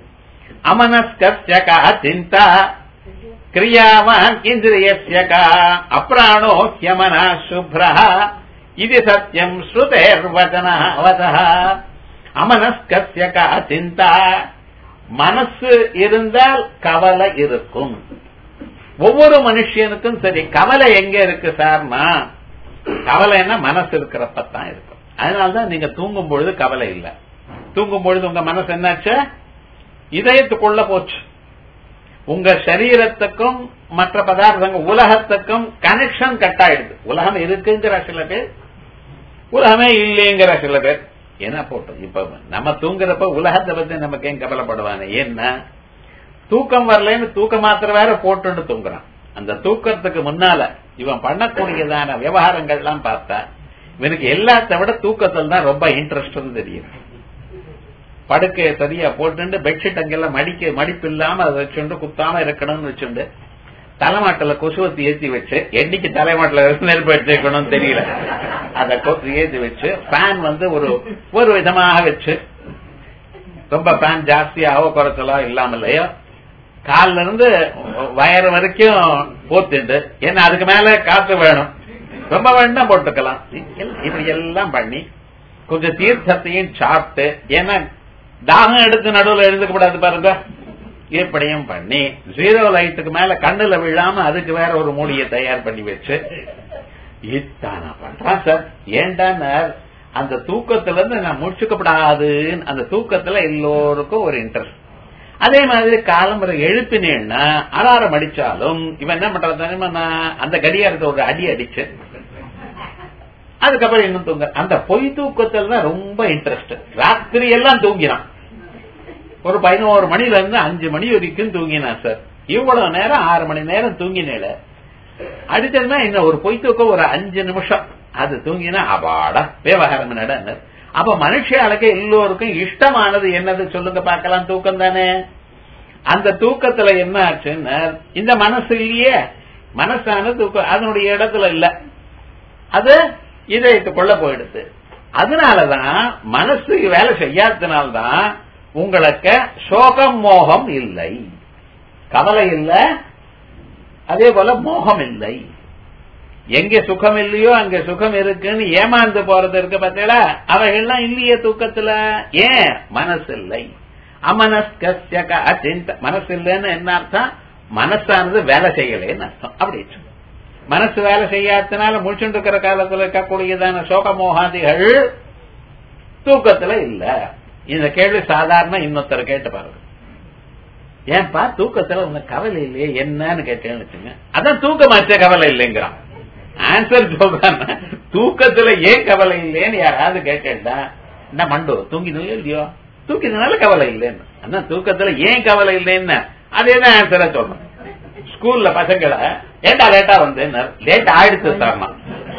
அமனஸ்கா சிந்தா கிரியாவான் இந்திரியஸ்ய கா அப்ராணோ ஹியமனா சுப்ரா இது சத்தியம் ஸ்ருதேர்வதன வத அமனஸ்கசிய கா சிந்தா மனசு இருந்தால் கவலை இருக்கும் ஒவ்வொரு மனுஷனுக்கும் சரி கவலை எங்க இருக்கு சார்னா கவலைன்னா மனசு இருக்கிறப்பதான் இருக்கும் அதனாலதான் நீங்க தூங்கும் பொழுது கவலை இல்ல தூங்கும் பொழுது உங்க மனசு என்னாச்சு இதயத்துக்குள்ள போச்சு உங்க சரீரத்துக்கும் மற்ற பதார்த்தங்கள் உலகத்துக்கும் கனெக்ஷன் கட் ஆயிடுது உலகம் இருக்குங்கிற சில பேர் உலகமே இல்லைங்கிற சில பேர் என்ன போட்டோம் இப்ப நம்ம தூங்குறப்ப உலகத்தை பத்தி நமக்கு ஏன் கவலைப்படுவாங்க ஏன்னா தூக்கம் வரலன்னு தூக்க மாத்திர வேற போட்டுன்னு தூங்குறான் அந்த தூக்கத்துக்கு முன்னால இவன் பண்ணக்கூடியதான விவகாரங்கள்லாம் பார்த்தா இவனுக்கு எல்லாத்த விட தூக்கத்தில் தான் ரொம்ப இன்ட்ரெஸ்ட் தெரியும் படுக்கையை சரியா போட்டு பெட்ஷீட் அங்கெல்லாம் மடிக்க மடிப்பு இல்லாம அதை வச்சுண்டு குத்தாம இருக்கணும்னு வச்சுண்டு தலைமாட்டில கொசுவத்தி ஏத்தி வச்சு என்னைக்கு தலைமாட்டில நெருப்பு எடுத்துக்கணும்னு தெரியல அத கொசு ஏத்தி வச்சு ஃபேன் வந்து ஒரு ஒரு விதமாக வச்சு ரொம்ப ஃபேன் ஜாஸ்தியாவோ குறைச்சலோ இல்லாம இல்லையோ கால்ல இருந்து வயறு வரைக்கும் போத்துண்டு ஏன்னா அதுக்கு மேல காத்து வேணும் ரொம்ப வேண்டாம் போட்டுக்கலாம் இப்படி எல்லாம் பண்ணி கொஞ்சம் தீர்த்தத்தையும் சாப்பிட்டு ஏன்னா தாகம் எடுத்து நடுவில் எழுந்துக்கப்படாது பாருங்க இப்படியும் பண்ணி ஜீரோ லைட்டுக்கு மேல கண்ணுல விழாம அதுக்கு வேற ஒரு மூலியை தயார் பண்ணி வச்சு இத்தானா பண்றான் சார் ஏண்டா அந்த தூக்கத்துல இருந்து நான் முடிச்சுக்கப்படாதுன்னு அந்த தூக்கத்துல எல்லோருக்கும் ஒரு இன்ட்ரெஸ்ட் அதே மாதிரி காலம்பரை எழுப்பினேன்னா அலாரம் அடிச்சாலும் இவன் என்ன பண்றது தெரியுமா நான் அந்த கடியாரத்தை ஒரு அடி அடிச்சேன் அதுக்கப்புறம் இன்னும் தூங்க அந்த பொய் தூக்கத்துல தான் ரொம்ப இன்ட்ரெஸ்ட் ராத்திரி எல்லாம் தூங்கினான் ஒரு பதினோரு மணில இருந்து அஞ்சு மணி வரைக்கும் தூங்கினான் சார் இவ்வளவு நேரம் ஆறு மணி நேரம் தூங்கினேல அடுத்ததுனா இந்த ஒரு பொய் தூக்கம் ஒரு அஞ்சு நிமிஷம் அது தூங்கினா அபாடா விவகாரம் நட அப்ப மனுஷாளுக்கு எல்லோருக்கும் இஷ்டமானது என்னது சொல்லுங்க பார்க்கலாம் தூக்கம் தானே அந்த தூக்கத்துல என்ன ஆச்சுன்னு இந்த மனசு இல்லையே மனசான தூக்கம் அதனுடைய இடத்துல இல்ல அது இதயத்துக்குள்ள போயிடுது அதனாலதான் மனசு வேலை செய்யாததுனால்தான் உங்களுக்கு சோகம் மோகம் இல்லை கவலை இல்ல அதே போல மோகம் இல்லை எங்க சுகம் இல்லையோ அங்க சுகம் இருக்குன்னு ஏமாந்து போறது இருக்கு பார்த்தீங்களா அவைகள்லாம் இல்லையே தூக்கத்துல ஏன் மனசு இல்லை அமனஸ்கசிய அச்சிந்த மனசு இல்லைன்னு என்ன அர்த்தம் மனசானது வேலை செய்யலைன்னு அர்த்தம் அப்படி மனசு வேலை செய்யாதனால முடிச்சுட்டு இருக்கிற காலத்துல இருக்கக்கூடியதான சோகமோகாதிகள் தூக்கத்துல இல்ல இந்த கேள்வி சாதாரண இன்னொருத்தர் கேட்டு பாருங்க ஏன்பா தூக்கத்துல உனக்கு கவலை இல்லையே என்னன்னு கேட்டேன்னு வச்சுங்க அதான் தூக்கமாச்சே கவலை இல்லைங்கிறான் ஆன்சர் சொல்றான் தூக்கத்துல ஏன் கவலை இல்லையேன்னு யாராவது கேட்டேன்டா என்ன மண்டோ தூங்கினோ இல்லையோ தூக்கினால கவலை இல்லைன்னு அதான் தூக்கத்துல ஏன் கவலை இல்லைன்னு அதேதான் ஆன்சரா சொல்றேன் ஸ்கூல்ல பசங்களை ஏண்டா லேட்டா வந்து லேட் ஆயிடுச்சு தரணும்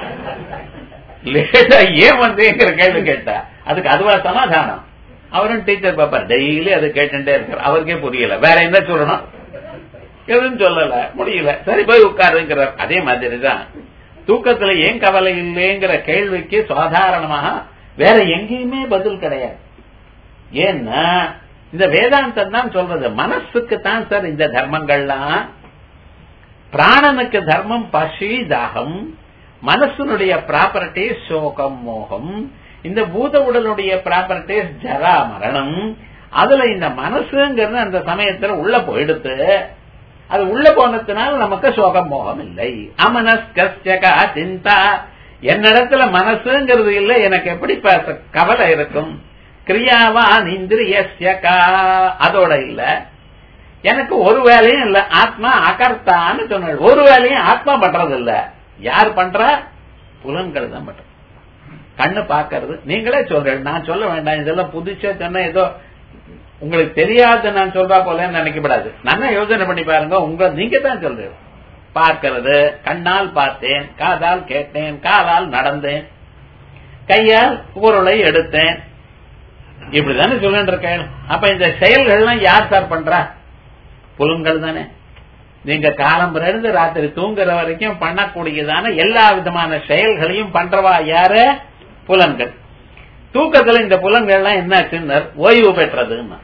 லேட்டா ஏன் வந்தேங்கிற கேள்வி கேட்டா அதுக்கு அதுவா சமாதானம் அவரும் டீச்சர் பாப்பார் டெய்லி அது கேட்டுட்டே இருக்கார் அவருக்கே புரியல வேற என்ன சொல்லணும் எதுவும் சொல்லல முடியல சரி போய் உட்காருங்கிறார் அதே மாதிரிதான் தூக்கத்துல ஏன் கவலை இல்லைங்கிற கேள்விக்கு சாதாரணமாக வேற எங்கேயுமே பதில் கிடையாது ஏன்னா இந்த வேதாந்தம் தான் சொல்றது மனசுக்கு தான் சார் இந்த தர்மங்கள்லாம் பிராணனுக்கு தர்மம் பசி தாகம் மனசுனுடைய ப்ராப்பர்ட்டி சோகம் மோகம் இந்த பூத உடலுடைய ப்ராப்பர்ட்டிஸ் ஜரா மரணம் அதுல இந்த மனசுங்கிறது அந்த சமயத்துல உள்ள போயிடுத்து அது உள்ள போனதுனால நமக்கு சோகம் மோகம் இல்லை அமனஸ்கா சிந்தா என்னிடத்துல மனசுங்கிறது இல்லை எனக்கு எப்படி கவலை இருக்கும் கிரியாவான் இந்திரியஸ்யகா அதோட இல்ல எனக்கு ஒரு வேலையும் இல்ல ஆத்மா அகர்த்தான்னு சொன்ன ஒரு வேலையும் ஆத்மா பண்றது இல்ல யார் பண்றா புலன்கள் தான் பண்ற கண்ணு பாக்கிறது நீங்களே சொல்றேன் நான் சொல்ல வேண்டாம் இதெல்லாம் புதுச்சா சொன்ன ஏதோ உங்களுக்கு தெரியாது நான் சொல்றா போல நினைக்கப்படாது நல்லா யோசனை பண்ணி பாருங்க உங்க நீங்க தான் சொல்றீங்க பார்க்கிறது கண்ணால் பார்த்தேன் காதால் கேட்டேன் காலால் நடந்தேன் கையால் பொருளை எடுத்தேன் இப்படிதானே சொல்லிட்டு இருக்கேன் அப்ப இந்த செயல்கள்லாம் யார் சார் பண்றா புலன்கள் தானே நீங்க காலம்புற இருந்து ராத்திரி தூங்குற வரைக்கும் பண்ணக்கூடியதான எல்லா விதமான செயல்களையும் பண்றவா யாரு புலன்கள் தூக்கத்துல இந்த புலன்கள்லாம் என்னாச்சுன்னு ஓய்வு பெற்றதுன்னா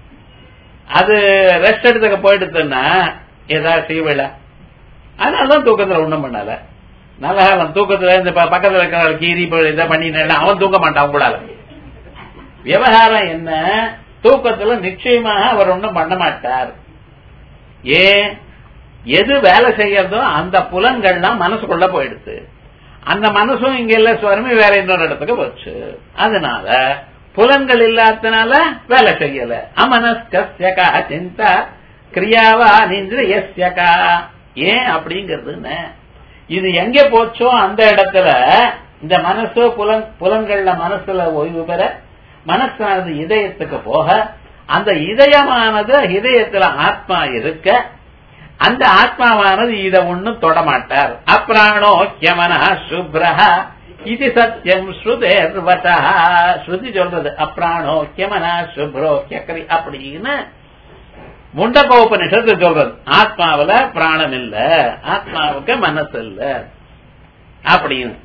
அது ரெஸ்ட் எடுத்துக்க போயிடுதுன்னா ஏதாவது செய்வல அதனாலதான் தூக்கத்துல ஒண்ணும் பண்ணல நல்ல காலம் தூக்கத்துல இந்த பக்கத்துல இருக்கிற கீரி இதை பண்ணினா அவன் தூங்க மாட்டான் உங்களால விவகாரம் என்ன தூக்கத்துல நிச்சயமாக அவர் ஒன்றும் பண்ண மாட்டார் ஏன் எது வேலை செய்யறதோ அந்த புலன்கள்லாம் மனசுக்குள்ள போயிடுது அந்த மனசும் இங்க இல்ல சுவாமி வேற இன்னொரு இடத்துக்கு போச்சு அதனால புலன்கள் இல்லாதனால வேலை செய்யல அமனஸ்கா சிந்தா கிரியாவா நிந்திரியஸ்யகா ஏன் அப்படிங்கிறது இது எங்க போச்சோ அந்த இடத்துல இந்த மனசு புலன் புலன்கள்ல மனசுல ஓய்வு பெற மனசானது இதயத்துக்கு போக அந்த இதயமானது இதயத்துல ஆத்மா இருக்க அந்த ஆத்மாவானது இத ஒண்ணும் தொடமாட்டார் அப்ராணோ கியமனா சுப்ரஹா இது சத்தியம் ஸ்ருதேர்வதா ஸ்ருதி சொல்றது அப்ராணோ கியமனா சுப்ரோ கியக்கரி அப்படின்னு முண்டபோபனிஷத்து சொல்றது ஆத்மாவில பிராணம் இல்ல ஆத்மாவுக்கு மனசு இல்ல அப்படின்னு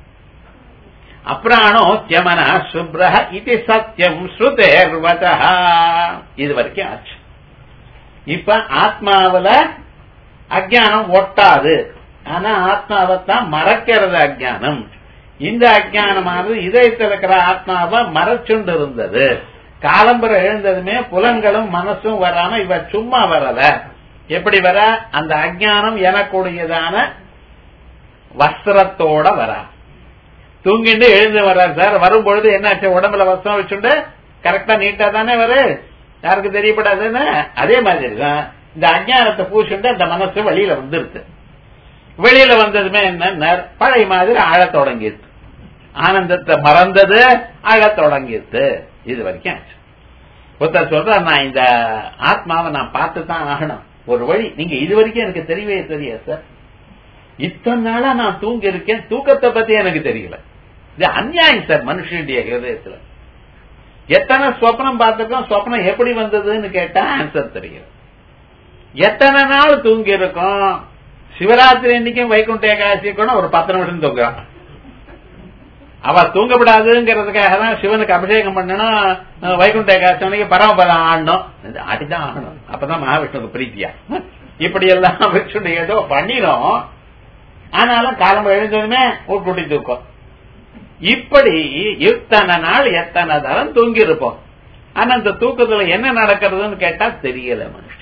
அப்ராணோ கியமனா சுப்ரஹ இது சத்தியம் ஸ்ருதேர்வதா இது வரைக்கும் ஆச்சு இப்ப ஆத்மாவில அஜானம் ஒட்டாது ஆனா ஆத்மாவைத்தான் மறக்கிறது அஜானம் இந்த அஜானமானது இதயத்தில் இருக்கிற ஆத்மாவை மறைச்சுண்டு இருந்தது காலம்புற எழுந்ததுமே புலன்களும் மனசும் வராம இவ சும்மா வரல எப்படி வர அந்த அஜானம் எனக்கூடியதான வஸ்திரத்தோட வர தூங்கிட்டு எழுந்து வர்றாரு சார் வரும் பொழுது என்னாச்சு உடம்புல வசம் வச்சுட்டு கரெக்டா நீட்டா தானே வரு யாருக்கு தெரியப்படாதுன்னு அதே மாதிரி தான் இந்த அஞ்ஞானத்தை பூசிட்டு அந்த மனசு வெளியில வந்துருது வெளியில வந்ததுமே என்ன பழைய மாதிரி ஆழத் தொடங்கிடுது ஆனந்தத்தை மறந்தது ஆழத் தொடங்கிடுது இது வரைக்கும் ஆச்சு ஒருத்தர் சொல்ற நான் இந்த ஆத்மாவை நான் பார்த்து தான் ஆகணும் ஒரு வழி நீங்க இது வரைக்கும் எனக்கு தெரியவே தெரியாது சார் இத்தனை நாளா நான் தூங்கி இருக்கேன் தூக்கத்தை பத்தி எனக்கு தெரியல இது அநியாயம் சார் மனுஷனுடைய ஹிருதயத்துல எத்தனை சொப்னம் பார்த்திருக்கோம் சொப்னம் எப்படி வந்ததுன்னு கேட்டா ஆன்சர் தெரியல எத்தனை நாள் தூங்கி இருக்கோம் சிவராத்திரி அன்னைக்கும் வைகுண்ட ஏகாதசி கூட ஒரு பத்து நிமிஷம் தூங்குறான் அவ தூங்கப்படாதுங்கிறதுக்காக தான் சிவனுக்கு அபிஷேகம் பண்ணணும் வைகுண்ட ஏகாதசி அன்னைக்கு பரமபதம் ஆடணும் ஆடிதான் ஆகணும் அப்பதான் மகாவிஷ்ணுக்கு பிரீத்தியா இப்படி எல்லாம் வச்சுட்டு ஏதோ பண்ணிடும் ஆனாலும் காலம் எழுந்ததுமே ஒரு குட்டி தூக்கம் இப்படி எத்தனை நாள் எத்தனை தரம் தூங்கி இருப்போம் ஆனா அந்த தூக்கத்துல என்ன நடக்கிறதுன்னு கேட்டா தெரியல மனுஷன்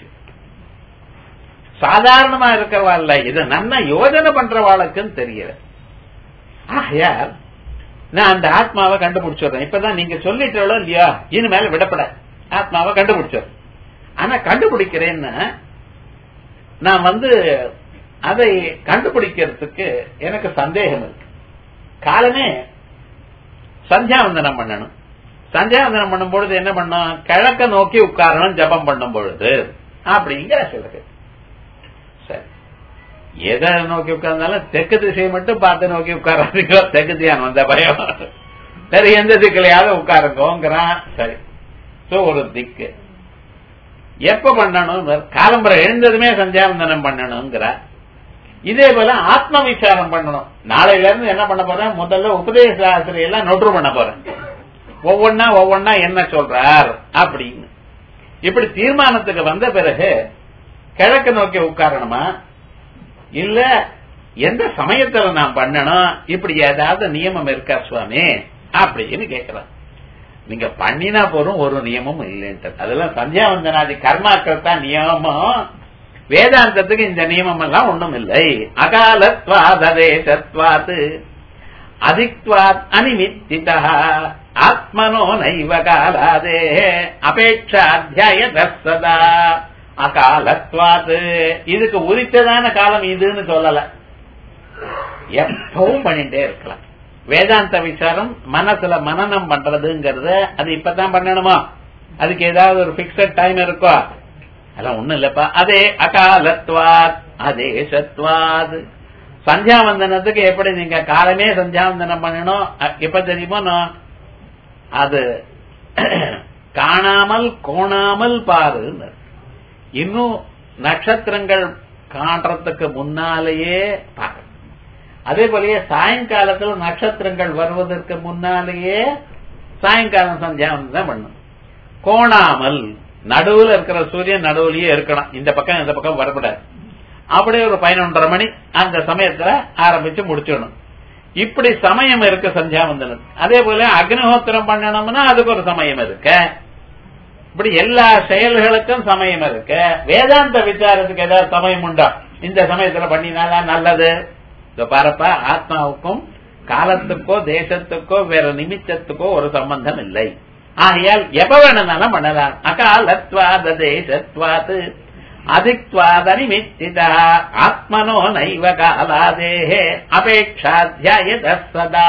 சாதாரணமா இருக்கிறவாள் இது நன்ன யோஜனை பண்றவாளுக்குன்னு தெரியல ஆகையால் நான் அந்த ஆத்மாவை கண்டுபிடிச்சிடுறேன் இப்பதான் நீங்க சொல்லிட்டோ இல்லையா இனிமேல விடப்பட ஆத்மாவை கண்டுபிடிச்சிடுறேன் ஆனா கண்டுபிடிக்கிறேன்னு நான் வந்து அதை கண்டுபிடிக்கிறதுக்கு எனக்கு சந்தேகம் இருக்கு காலமே சந்தியாவந்தனம் பண்ணணும் சந்தியாவந்தனம் பண்ணும் பொழுது என்ன பண்ணும் கிழக்க நோக்கி உட்காரணும் ஜபம் பண்ணும் பொழுது அப்படிங்கிற சொல்லுது சரி எதை நோக்கி உட்கார்ந்தாலும் தெற்கு திசையை மட்டும் பார்த்து நோக்கி உட்காராதீங்களோ தெற்கு தியானம் வந்த பயம் வேற எந்த திக்கிலையாவது உட்காருங்கோங்கிறான் சரி சோ ஒரு திக்கு எப்ப பண்ணணும் காலம்பரை எழுந்ததுமே சந்தியாவந்தனம் பண்ணணுங்கிற இதே போல ஆத்ம விசாரம் பண்ணணும் நாளையில இருந்து என்ன பண்ண போறேன் முதல்ல உபதேச ஆசிரியெல்லாம் நொற்று பண்ண போறேன் ஒவ்வொன்னா ஒவ்வொன்னா என்ன சொல்றார் அப்படின்னு இப்படி தீர்மானத்துக்கு வந்த பிறகு கிழக்கு நோக்கி உட்காரணுமா இல்ல எந்த சமயத்துல நான் பண்ணணும் இப்படி ஏதாவது நியமம் இருக்கா சுவாமி அப்படின்னு கேட்கிறான் நீங்க பண்ணினா போறோம் ஒரு நியமமும் இல்லைன்ட்டு அதெல்லாம் சந்தியாவந்தனாதி கர்மாக்கள் தான் நியமம் வேதாந்தத்துக்கு இந்த நியமம் எல்லாம் ஒண்ணும் இல்லை அகாலத்வாதேசத்வாத் அதிக்வாத் அனிமித்திதா ஆத்மனோ நைவ காலாதே அபேட்சாத்தியாய தசதா அகாலத்வாத் இதுக்கு உரித்ததான காலம் இதுன்னு சொல்லல எப்பவும் பண்ணிட்டே இருக்கலாம் வேதாந்த விசாரம் மனசுல மனநம் பண்றதுங்கிறது அது இப்பதான் பண்ணணுமா அதுக்கு ஏதாவது ஒரு பிக்சட் டைம் இருக்கோ அதெல்லாம் ஒண்ணும் இல்லப்பா அதே அகாலத்வாத் அதேசத்வாத் சந்தியாவந்தனத்துக்கு எப்படி நீங்க காலமே சந்தியாவந்தனம் பண்ணணும் எப்ப தெரியுமோ அது காணாமல் கோணாமல் பாரு இன்னும் நட்சத்திரங்கள் காண்றதுக்கு முன்னாலேயே பார்க்கணும் அதே போலயே சாயங்காலத்துல நட்சத்திரங்கள் வருவதற்கு முன்னாலேயே சாயங்காலம் சந்தியாவந்தனம் பண்ணும் கோணாமல் நடுவுல இருக்கிற சூரியன் நடுவுலயே இருக்கணும் இந்த பக்கம் இந்த பக்கம் வரக்கூடாது அப்படியே ஒரு பதினொன்றரை மணி அந்த சமயத்துல ஆரம்பிச்சு முடிச்சிடணும் இப்படி சமயம் இருக்கு சந்தியாவந்தனம் அதே போல அக்னிஹோத்திரம் பண்ணணும்னா அதுக்கு ஒரு சமயம் இருக்கு இப்படி எல்லா செயல்களுக்கும் சமயம் இருக்கு வேதாந்த விசாரத்துக்கு ஏதாவது சமயம் உண்டா இந்த சமயத்துல பண்ணினாதான் நல்லது பாரப்பா ஆத்மாவுக்கும் காலத்துக்கோ தேசத்துக்கோ வேற நிமித்தத்துக்கோ ஒரு சம்பந்தம் இல்லை ஆகையால் எப்ப வேணும்னாலும் பண்ணலாம் அகாலத்வாத தேசத்வாத் அதிக்வாதனிமித்திதா ஆத்மனோ நைவ காலாதேஹே அபேட்சாத்தியாய சதா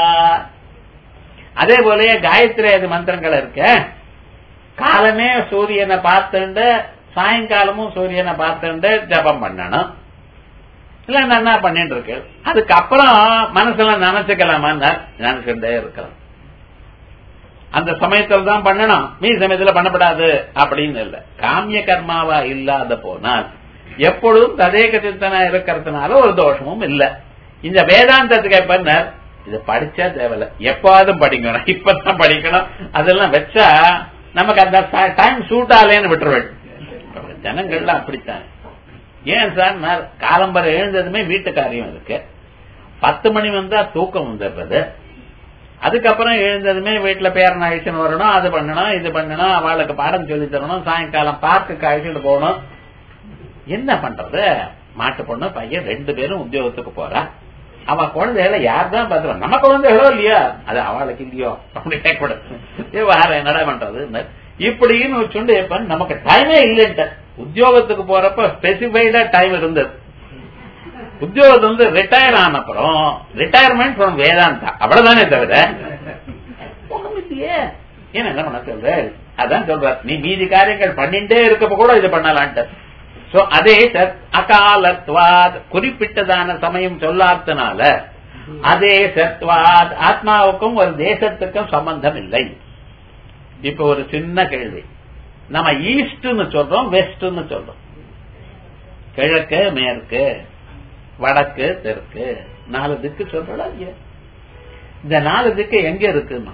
அதே போல காயத்ரி மந்திரங்கள் இருக்க காலமே சூரியனை பார்த்துண்டு சாயங்காலமும் சூரியனை பார்த்துண்டு ஜபம் பண்ணணும் இல்ல நான் என்ன பண்ணிட்டு இருக்கு அதுக்கப்புறம் மனசுல நினைச்சுக்கலாமா நினைச்சுட்டே இருக்கலாம் அந்த சமயத்துல தான் பண்ணணும் மீ சமயத்துல பண்ணப்படாது அப்படின்னு இல்ல காமிய கர்மாவா இல்லாத போனால் எப்பொழுதும் ததேக சிந்தனை இருக்கிறதுனால ஒரு தோஷமும் இல்ல இந்த வேதாந்தத்துக்கு எப்ப இது படிச்சா தேவையில்ல எப்பாவதும் படிக்கணும் இப்பதான் படிக்கணும் அதெல்லாம் வச்சா நமக்கு அந்த டைம் சூட் ஆலேன்னு விட்டுருவேன் ஜனங்கள்லாம் அப்படித்தான் ஏன் சார் காலம்பரை எழுந்ததுமே வீட்டு காரியம் இருக்கு பத்து மணி வந்தா தூக்கம் வந்துடுறது அதுக்கப்புறம் எழுந்ததுமே வீட்டுல பேரன் அழிச்சுன்னு வரணும் அது பண்ணணும் இது பண்ணணும் அவளுக்கு பாடம் சொல்லி தரணும் சாயங்காலம் பார்க்குக்கு அழிச்சுட்டு போகணும் என்ன பண்றது மாட்டு பொண்ணு பையன் ரெண்டு பேரும் உத்தியோகத்துக்கு போறா அவன் குழந்தைகளை யார் தான் பாத்துறான் நம்ம குழந்தைகளோ இல்லையா அது அவளுக்கு இல்லையோ அப்படி கேட்கக்கூடாது வேற என்னடா பண்றது இப்படின்னு சொல்லி இப்ப நமக்கு டைமே இல்லைன்ட்ட உத்தியோகத்துக்கு போறப்ப ஸ்பெசிஃபைடா டைம் இருந்தது உத்தியோகத்துல வந்து ரிட்டையர் ஆன அப்புறம் ரிட்டையர்மெண்ட் ஃப்ரம் வேதாந்தா அவ்வளவுதானே தவிர ஒண்ணும் இல்லையே ஏன் என்ன பண்ண சொல்ற அதான் சொல்ற நீ மீதி காரியங்கள் பண்ணிட்டே இருக்கப்ப கூட இது பண்ணலான்ட்டு சோ அதே அகாலத்வாத் குறிப்பிட்டதான சமயம் சொல்லாதனால அதே சத்வாத் ஆத்மாவுக்கும் ஒரு தேசத்துக்கும் சம்பந்தம் இல்லை இப்ப ஒரு சின்ன கேள்வி நம்ம ஈஸ்ட்னு சொல்றோம் வெஸ்ட்னு சொல்றோம் கிழக்கு மேற்கு வடக்கு தெற்கு நாலு திக்கு சொல்றா இல்லையா இந்த நாலு திக்கு எங்க இருக்குமா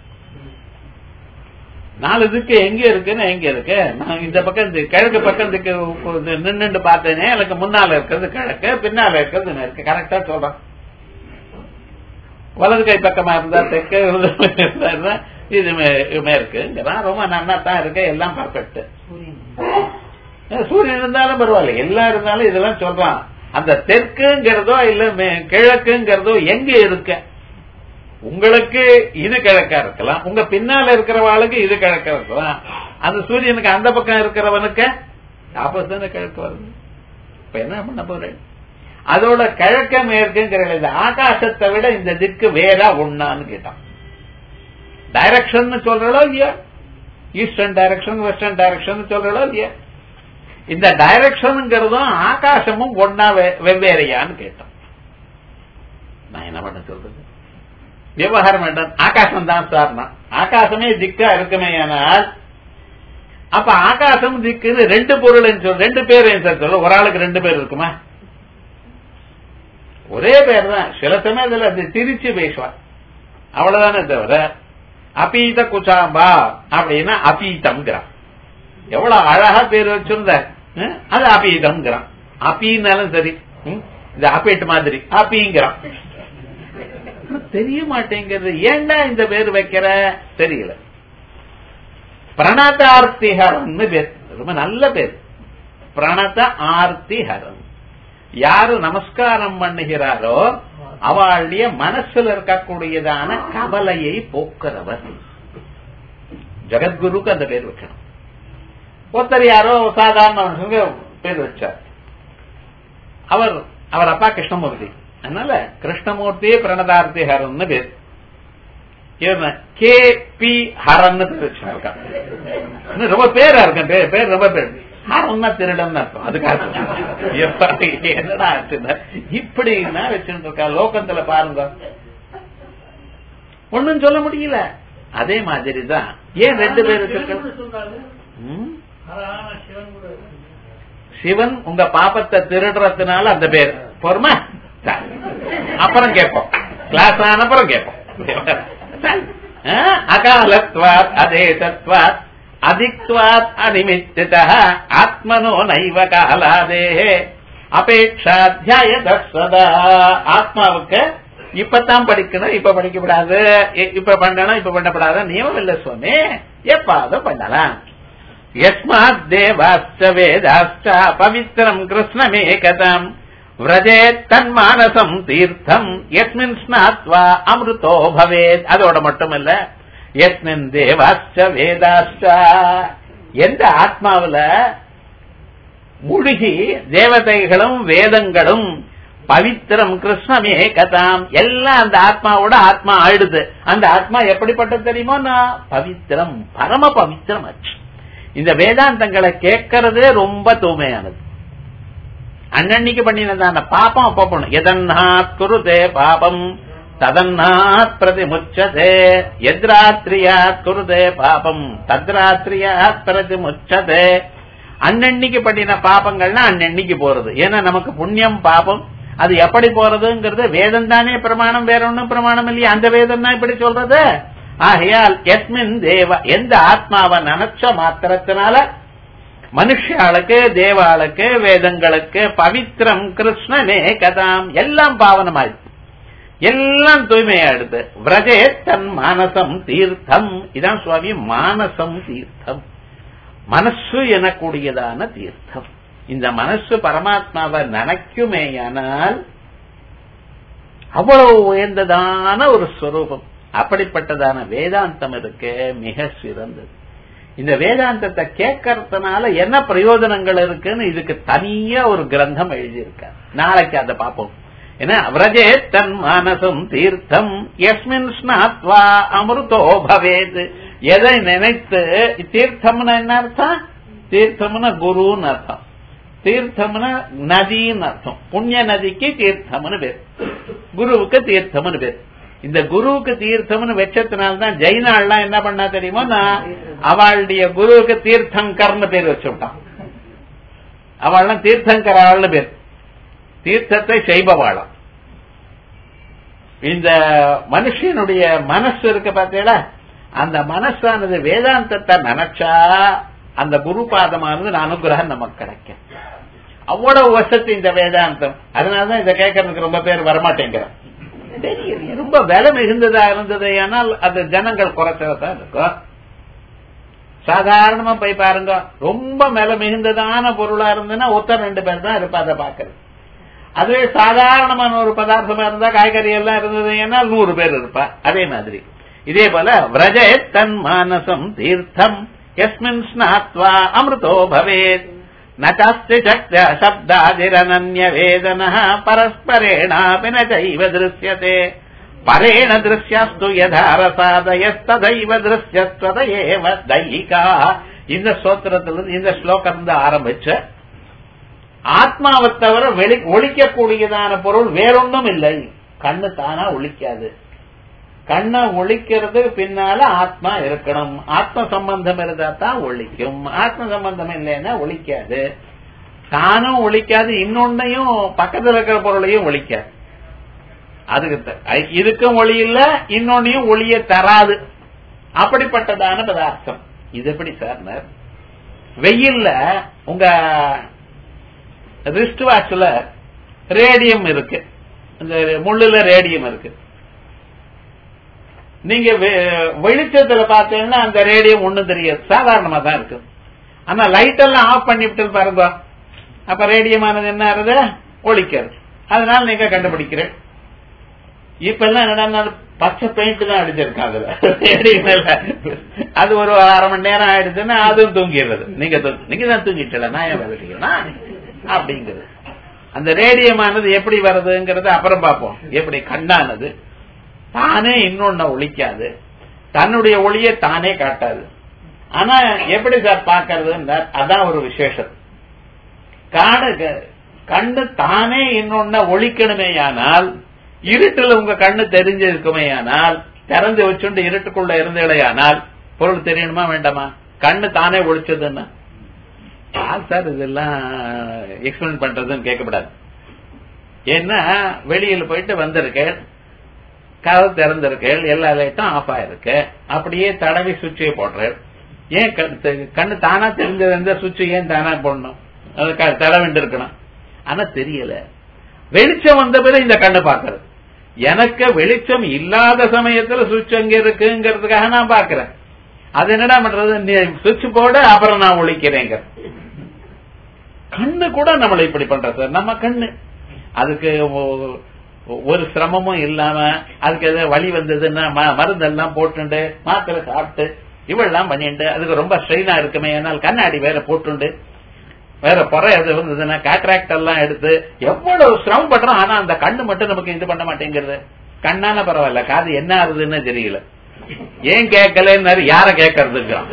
நாலு திக்கு எங்க இருக்குன்னு எங்க இருக்கு நான் இந்த பக்கம் இந்த கிழக்கு பக்கம் திக்கு நின்னுட்டு பார்த்தேனே எனக்கு முன்னால இருக்கிறது கிழக்கு பின்னால இருக்கிறது மேற்கு கரெக்டா சொல்றேன் வலது கை பக்கமா இருந்தா தெற்கு இருந்தா இது மேற்குங்கிறான் ரொம்ப நன்னா தான் இருக்கு எல்லாம் பர்ஃபெக்ட் சூரியன் இருந்தாலும் பரவாயில்ல எல்லாம் இருந்தாலும் இதெல்லாம் சொல்றான் அந்த தெற்குங்கிறதோ இல்ல கிழக்குங்கிறதோ எங்க இருக்க உங்களுக்கு இது கிழக்கா இருக்கலாம் உங்க பின்னால இருக்கிறவாளுக்கு இது கிழக்கா இருக்கலாம் அந்த சூரியனுக்கு அந்த பக்கம் இருக்கிறவனுக்கு ஆப்போசிட் கிழக்கு வருது இப்ப என்ன பண்ண போறேன் அதோட கிழக்க மேற்குங்கிற இந்த ஆகாசத்தை விட இந்த திக்கு வேற ஒண்ணான்னு கேட்டான் டைரக்ஷன் சொல்றளோ இல்லையா ஈஸ்டர்ன் டைரக்ஷன் வெஸ்டர்ன் டைரக்ஷன் சொல்றளோ இல்லையா இந்த டைரக்ஷனுங்கிறதும் ஆகாசமும் ஒன்னா வெவ்வேறையான்னு கேட்டோம் நான் என்ன பண்ண சொல்றது விவகாரம் வேண்டாம் ஆகாசம் தான் சார்னா ஆகாசமே திக்கா இருக்குமே ஆனால் அப்ப ஆகாசம் திக்குன்னு ரெண்டு பொருள் சொல் ரெண்டு பேர் சார் சொல்ல ஒரு ஆளுக்கு ரெண்டு பேர் இருக்குமா ஒரே பேர் தான் சில சமயத்துல அது திரிச்சு பேசுவான் அவ்வளவுதானே தவிர அபீத குச்சாம்பா அப்படின்னா அபீதம்ங்கிறான் எவ்வளவு அழகா பேர் வச்சிருந்த அது அபீதம்ங்கிறான் அபின்னாலும் சரி இந்த அபேட் மாதிரி அபிங்கிறான் தெரிய மாட்டேங்கிறது ஏன்டா இந்த பேர் வைக்கிற தெரியல பிரணத ஆர்த்திஹரன் பேர் ரொம்ப நல்ல பேர் பிரணத ஆர்த்திஹரன் யாரு நமஸ்காரம் பண்ணுகிறாரோ அவளுடைய மனசுல இருக்கக்கூடியதான கவலையை போக்குறவர் ஜெகத்குருக்கு அந்த பேர் வைக்கணும் ஒருத்தர் யாரோ சாதாரண மனுஷங்க பேர் வச்சார் அவர் அவர் அப்பா கிருஷ்ணமூர்த்தி அதனால கிருஷ்ணமூர்த்தி பிரணதார்த்தி ஹரன் பேர் இவன் கே பி ஹரன் பேர் வச்சிருக்காங்க ரொம்ப பேரா இருக்கும் பேர் பேர் ரொம்ப பேர் ஹரன்னா திருடன் அர்த்தம் அதுக்காக என்னடா இப்படி வச்சுட்டு இருக்கா லோகத்துல பாருங்க ஒன்னும் சொல்ல முடியல அதே மாதிரி தான் ஏன் ரெண்டு பேர் சிவன் உங்க பாப்பத்தை திருடுறதுனால அந்த பேர் போருமா அப்புறம் கேட்போம் கிளாஸ் ஆன அப்புறம் கேட்போம் அகாலத்வாத் அதே தத்வாத் அதிக்வாத் அனிமித்தித ஆத்மனோ நைவ காலாதே அபேட்சாத்தியாய சதா ஆத்மாவுக்கு இப்பதான் படிக்கணும் இப்ப படிக்கப்படாது இப்ப பண்ணணும் இப்ப பண்ணப்படாத நியமம் இல்ல சுவாமி எப்பாவது பண்ணலாம் யஸ்மாத் தேவாஸ்த வேதாஸ்த பவித்திரம் கிருஷ்ணமேகதம் விரஜேத் தன்மானசம் தீர்த்தம் எஸ்மின் ஸ்நாத்வா அமிர்தோ பவேத் அதோட மட்டுமல்ல எஸ்மின் தேவாஸ்ட வேதாஸ்ட எந்த ஆத்மாவில முழுகி தேவதைகளும் வேதங்களும் பவித்திரம் கிருஷ்ணமே கதாம் எல்லாம் அந்த ஆத்மாவோட ஆத்மா ஆயிடுது அந்த ஆத்மா எப்படிப்பட்டது தெரியுமோ நான் பவித்திரம் பரம பவித்திரம் ஆச்சு இந்த வேதாந்தங்களை கேட்கறதே ரொம்ப தூய்மையானது அன்னன்னைக்கு பண்ணினதான பாப்பம் அப்ப பண்ணும் எதன்னாத் குருதே பாபம் ததன்னாத் பிரதிமுச்சதே எத்ராத்திரியாத் குருதே பாபம் தத்ராத்திரியாத் பிரதிமுச்சதே அன்னன்னைக்கு பண்ணின பாபங்கள்னா அன்னன்னைக்கு போறது ஏன்னா நமக்கு புண்ணியம் பாபம் அது எப்படி போறதுங்கிறது வேதம் தானே பிரமாணம் வேற ஒன்னும் பிரமாணம் இல்லையா அந்த வேதம் தான் இப்படி சொல்றது ஆகையால் எஸ்மின் தேவ எந்த ஆத்மாவை நினைச்ச மாத்திரத்தினால மனுஷாளுக்கு தேவாளுக்கு வேதங்களுக்கு பவித்திரம் கிருஷ்ணனே கதாம் எல்லாம் பாவனமாயிடுச்சு எல்லாம் தூய்மையாயிடுது விரஜே தன் மானசம் தீர்த்தம் இதான் சுவாமி மானசம் தீர்த்தம் மனசு எனக்கூடியதான தீர்த்தம் இந்த மனசு பரமாத்மாவை நினைக்குமேயானால் அவ்வளவு உயர்ந்ததான ஒரு ஸ்வரூபம் அப்படிப்பட்டதான வேதாந்தம் இருக்கு மிக சிறந்தது இந்த வேதாந்தத்தை கேட்கறதுனால என்ன பிரயோஜனங்கள் இருக்குன்னு இதுக்கு தனியா ஒரு கிரந்தம் எழுதியிருக்கார் நாளைக்கு அதை பார்ப்போம் ஏன்னா விரஜே தன் மனசும் தீர்த்தம் எஸ்மின் ஸ்நாத்வா அமிர்தோ பவேத் எதை நினைத்து தீர்த்தம்னு என்ன அர்த்தம் தீர்த்தம்னா குருன்னு அர்த்தம் தீர்த்தம்னா நதின்னு அர்த்தம் புண்ணிய நதிக்கு தீர்த்தம்னு பேர் குருவுக்கு தீர்த்தம்னு பேர் இந்த குருவுக்கு தீர்த்தம்னு வச்சதுனால்தான் ஜெயினாள்லாம் என்ன பண்ணா தெரியுமோ நான் அவளுடைய குருவுக்கு தீர்த்தங்கர்னு பேர் வச்சு விட்டான் அவள்லாம் தீர்த்தங்கராள்னு பேர் தீர்த்தத்தை செய்பவாளாம் இந்த மனுஷனுடைய மனசு இருக்கு பார்த்தீங்களா அந்த மனசானது வேதாந்தத்தை நினைச்சா அந்த குரு பாதமானது அனுகிரகம் நமக்கு கிடைக்கும் அவ்வளவு வசத்து இந்த வேதாந்தம் அதனாலதான் இதை கேட்கறதுக்கு ரொம்ப பேர் வரமாட்டேங்கிறான் தெரியல ரொம்ப விலை மிகுந்ததா இருந்தது ஆனால் அது ஜனங்கள் குறைச்சதான் இருக்கும் சாதாரணமா போய் பாருங்க ரொம்ப விலை மிகுந்ததான பொருளா இருந்ததுன்னா ஒருத்தர் ரெண்டு பேர் தான் இருப்பா அதை பாக்குறது அதுவே சாதாரணமான ஒரு பதார்த்தமா இருந்தா காய்கறி எல்லாம் இருந்தது ஏன்னா நூறு பேர் இருப்பா அதே மாதிரி இதே போல விரஜே தன் மானசம் தீர்த்தம் எஸ்மின் ஸ்நாத்வா அமிர்தோ பவேத் நாஸ்தி சக்த சப்தாதிரனன்ய வேதன பரஸ்பரேணாபி நைவ திருஷ்யதே பரேண திருஷ்யஸ்து யதாரசாதயஸ்ததைவ திருஷ்யஸ்வதையேவ தையிகா இந்த ஸ்தோத்திரத்திலிருந்து இந்த ஸ்லோகம் தான் ஆரம்பிச்ச ஆத்மாவை தவிர வெளி ஒழிக்கக்கூடியதான பொருள் வேறொன்றும் இல்லை கண்ணு தானா ஒழிக்காது கண்ணை ஒழிக்கிறது பின்னால ஆத்மா இருக்கணும் ஆத்ம சம்பந்தம் இருந்தா தான் ஒழிக்கும் ஆத்ம சம்பந்தம் இல்லைன்னா ஒழிக்காது தானும் ஒழிக்காது இன்னொன்னையும் பக்கத்துல இருக்கிற பொருளையும் ஒழிக்காது அதுக்கு இதுக்கும் ஒளி இல்ல இன்னொன்னையும் ஒளிய தராது அப்படிப்பட்டதான பதார்த்தம் இது எப்படி சார் வெயில்ல உங்க ரிஸ்ட் வாட்ச்ல ரேடியம் இருக்கு இந்த முள்ளுல ரேடியம் இருக்கு நீங்க வெளிச்சத்துல பாத்தீங்கன்னா அந்த ரேடியம் ஒண்ணும் தெரியாது சாதாரணமா தான் இருக்கு ஆனா லைட் எல்லாம் ஆஃப் பண்ணிவிட்டு பாருங்க அப்ப ரேடியமானது என்ன ஆகுது ஒழிக்கிறது அதனால நீங்க கண்டுபிடிக்கிறேன் இப்ப எல்லாம் என்னடா பச்சை பெயிண்ட் தான் அடிச்சிருக்காங்க அது ஒரு அரை மணி நேரம் ஆயிடுச்சுன்னா அதுவும் தூங்கிடுறது நீங்க நீங்க தான் தூங்கிட்டல நான் ஏன் விளையாடுறீங்கன்னா அப்படிங்கிறது அந்த ரேடியமானது எப்படி வருதுங்கிறது அப்புறம் பார்ப்போம் எப்படி கண்ணானது தானே இன்னொன்ன ஒழிக்காது தன்னுடைய ஒளியை தானே காட்டாது ஆனா எப்படி சார் பாக்கிறது அதான் ஒரு விசேஷம் காடு கண்ணு தானே இன்னொன்ன ஒழிக்கணுமே ஆனால் இருட்டுல உங்க கண்ணு தெரிஞ்சிருக்குமே ஆனால் திறந்து வச்சுண்டு இருட்டுக்குள்ள இருந்தேடையானால் பொருள் தெரியணுமா வேண்டாமா கண்ணு தானே ஒழிச்சதுன்னா யார் சார் இதெல்லாம் எக்ஸ்பிளைன் பண்றதுன்னு கேட்கப்படாது ஏன்னா வெளியில போயிட்டு வந்திருக்கேன் கதவு திறந்திருக்கேள் எல்லா லைட்டும் ஆஃப் ஆயிருக்கு அப்படியே தடவி சுவிட்சை போடுறேன் ஏன் கண்ணு தானா தெரிஞ்சது எந்த சுவிட்ச் ஏன் தானா போடணும் அது தடவிண்டு இருக்கணும் ஆனா தெரியல வெளிச்சம் வந்த பிறகு இந்த கண்ணு பாக்குறது எனக்கு வெளிச்சம் இல்லாத சமயத்துல சுவிட்ச் அங்க இருக்குங்கிறதுக்காக நான் பாக்குறேன் அது என்னடா பண்றது நீ சுவிட்ச் போட அப்புறம் நான் ஒழிக்கிறேங்க கண்ணு கூட நம்மளை இப்படி பண்ற சார் நம்ம கண்ணு அதுக்கு ஒரு சிரமமும் இல்லாம அதுக்கு எதாவது வழி வந்ததுன்னா மருந்தெல்லாம் போட்டுண்டு மாத்திரை சாப்பிட்டு இவெல்லாம் பண்ணிட்டு அதுக்கு ரொம்ப ஸ்ட்ரெயினா இருக்குமே என்னால் கண்ணாடி வேற போட்டுண்டு வேற பொறை எது வந்ததுன்னா காட்ராக்ட் எல்லாம் எடுத்து எவ்வளவு சிரமப்படுறோம் ஆனா அந்த கண்ணு மட்டும் நமக்கு இது பண்ண மாட்டேங்கிறது கண்ணான பரவாயில்ல காது என்ன ஆகுதுன்னு தெரியல ஏன் கேட்கலன்னு யார கேட்கறதுங்கிறான்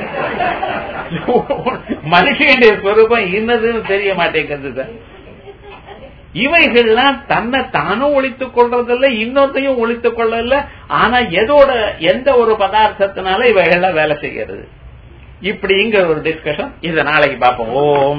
மனுஷனுடைய ஸ்வரூபம் இன்னதுன்னு தெரிய மாட்டேங்கிறது சார் இவைகள்லாம் தன்னை தானும் ஒழித்துக் கொள்றதில்ல இன்னொருத்தையும் ஒழித்துக் கொள்ளல ஆனா எதோட எந்த ஒரு பதார்த்தத்தினால இவைகள்லாம் வேலை செய்கிறது இப்படிங்கிற ஒரு டிஸ்கஷன் இதை நாளைக்கு பார்ப்போம் ஓம்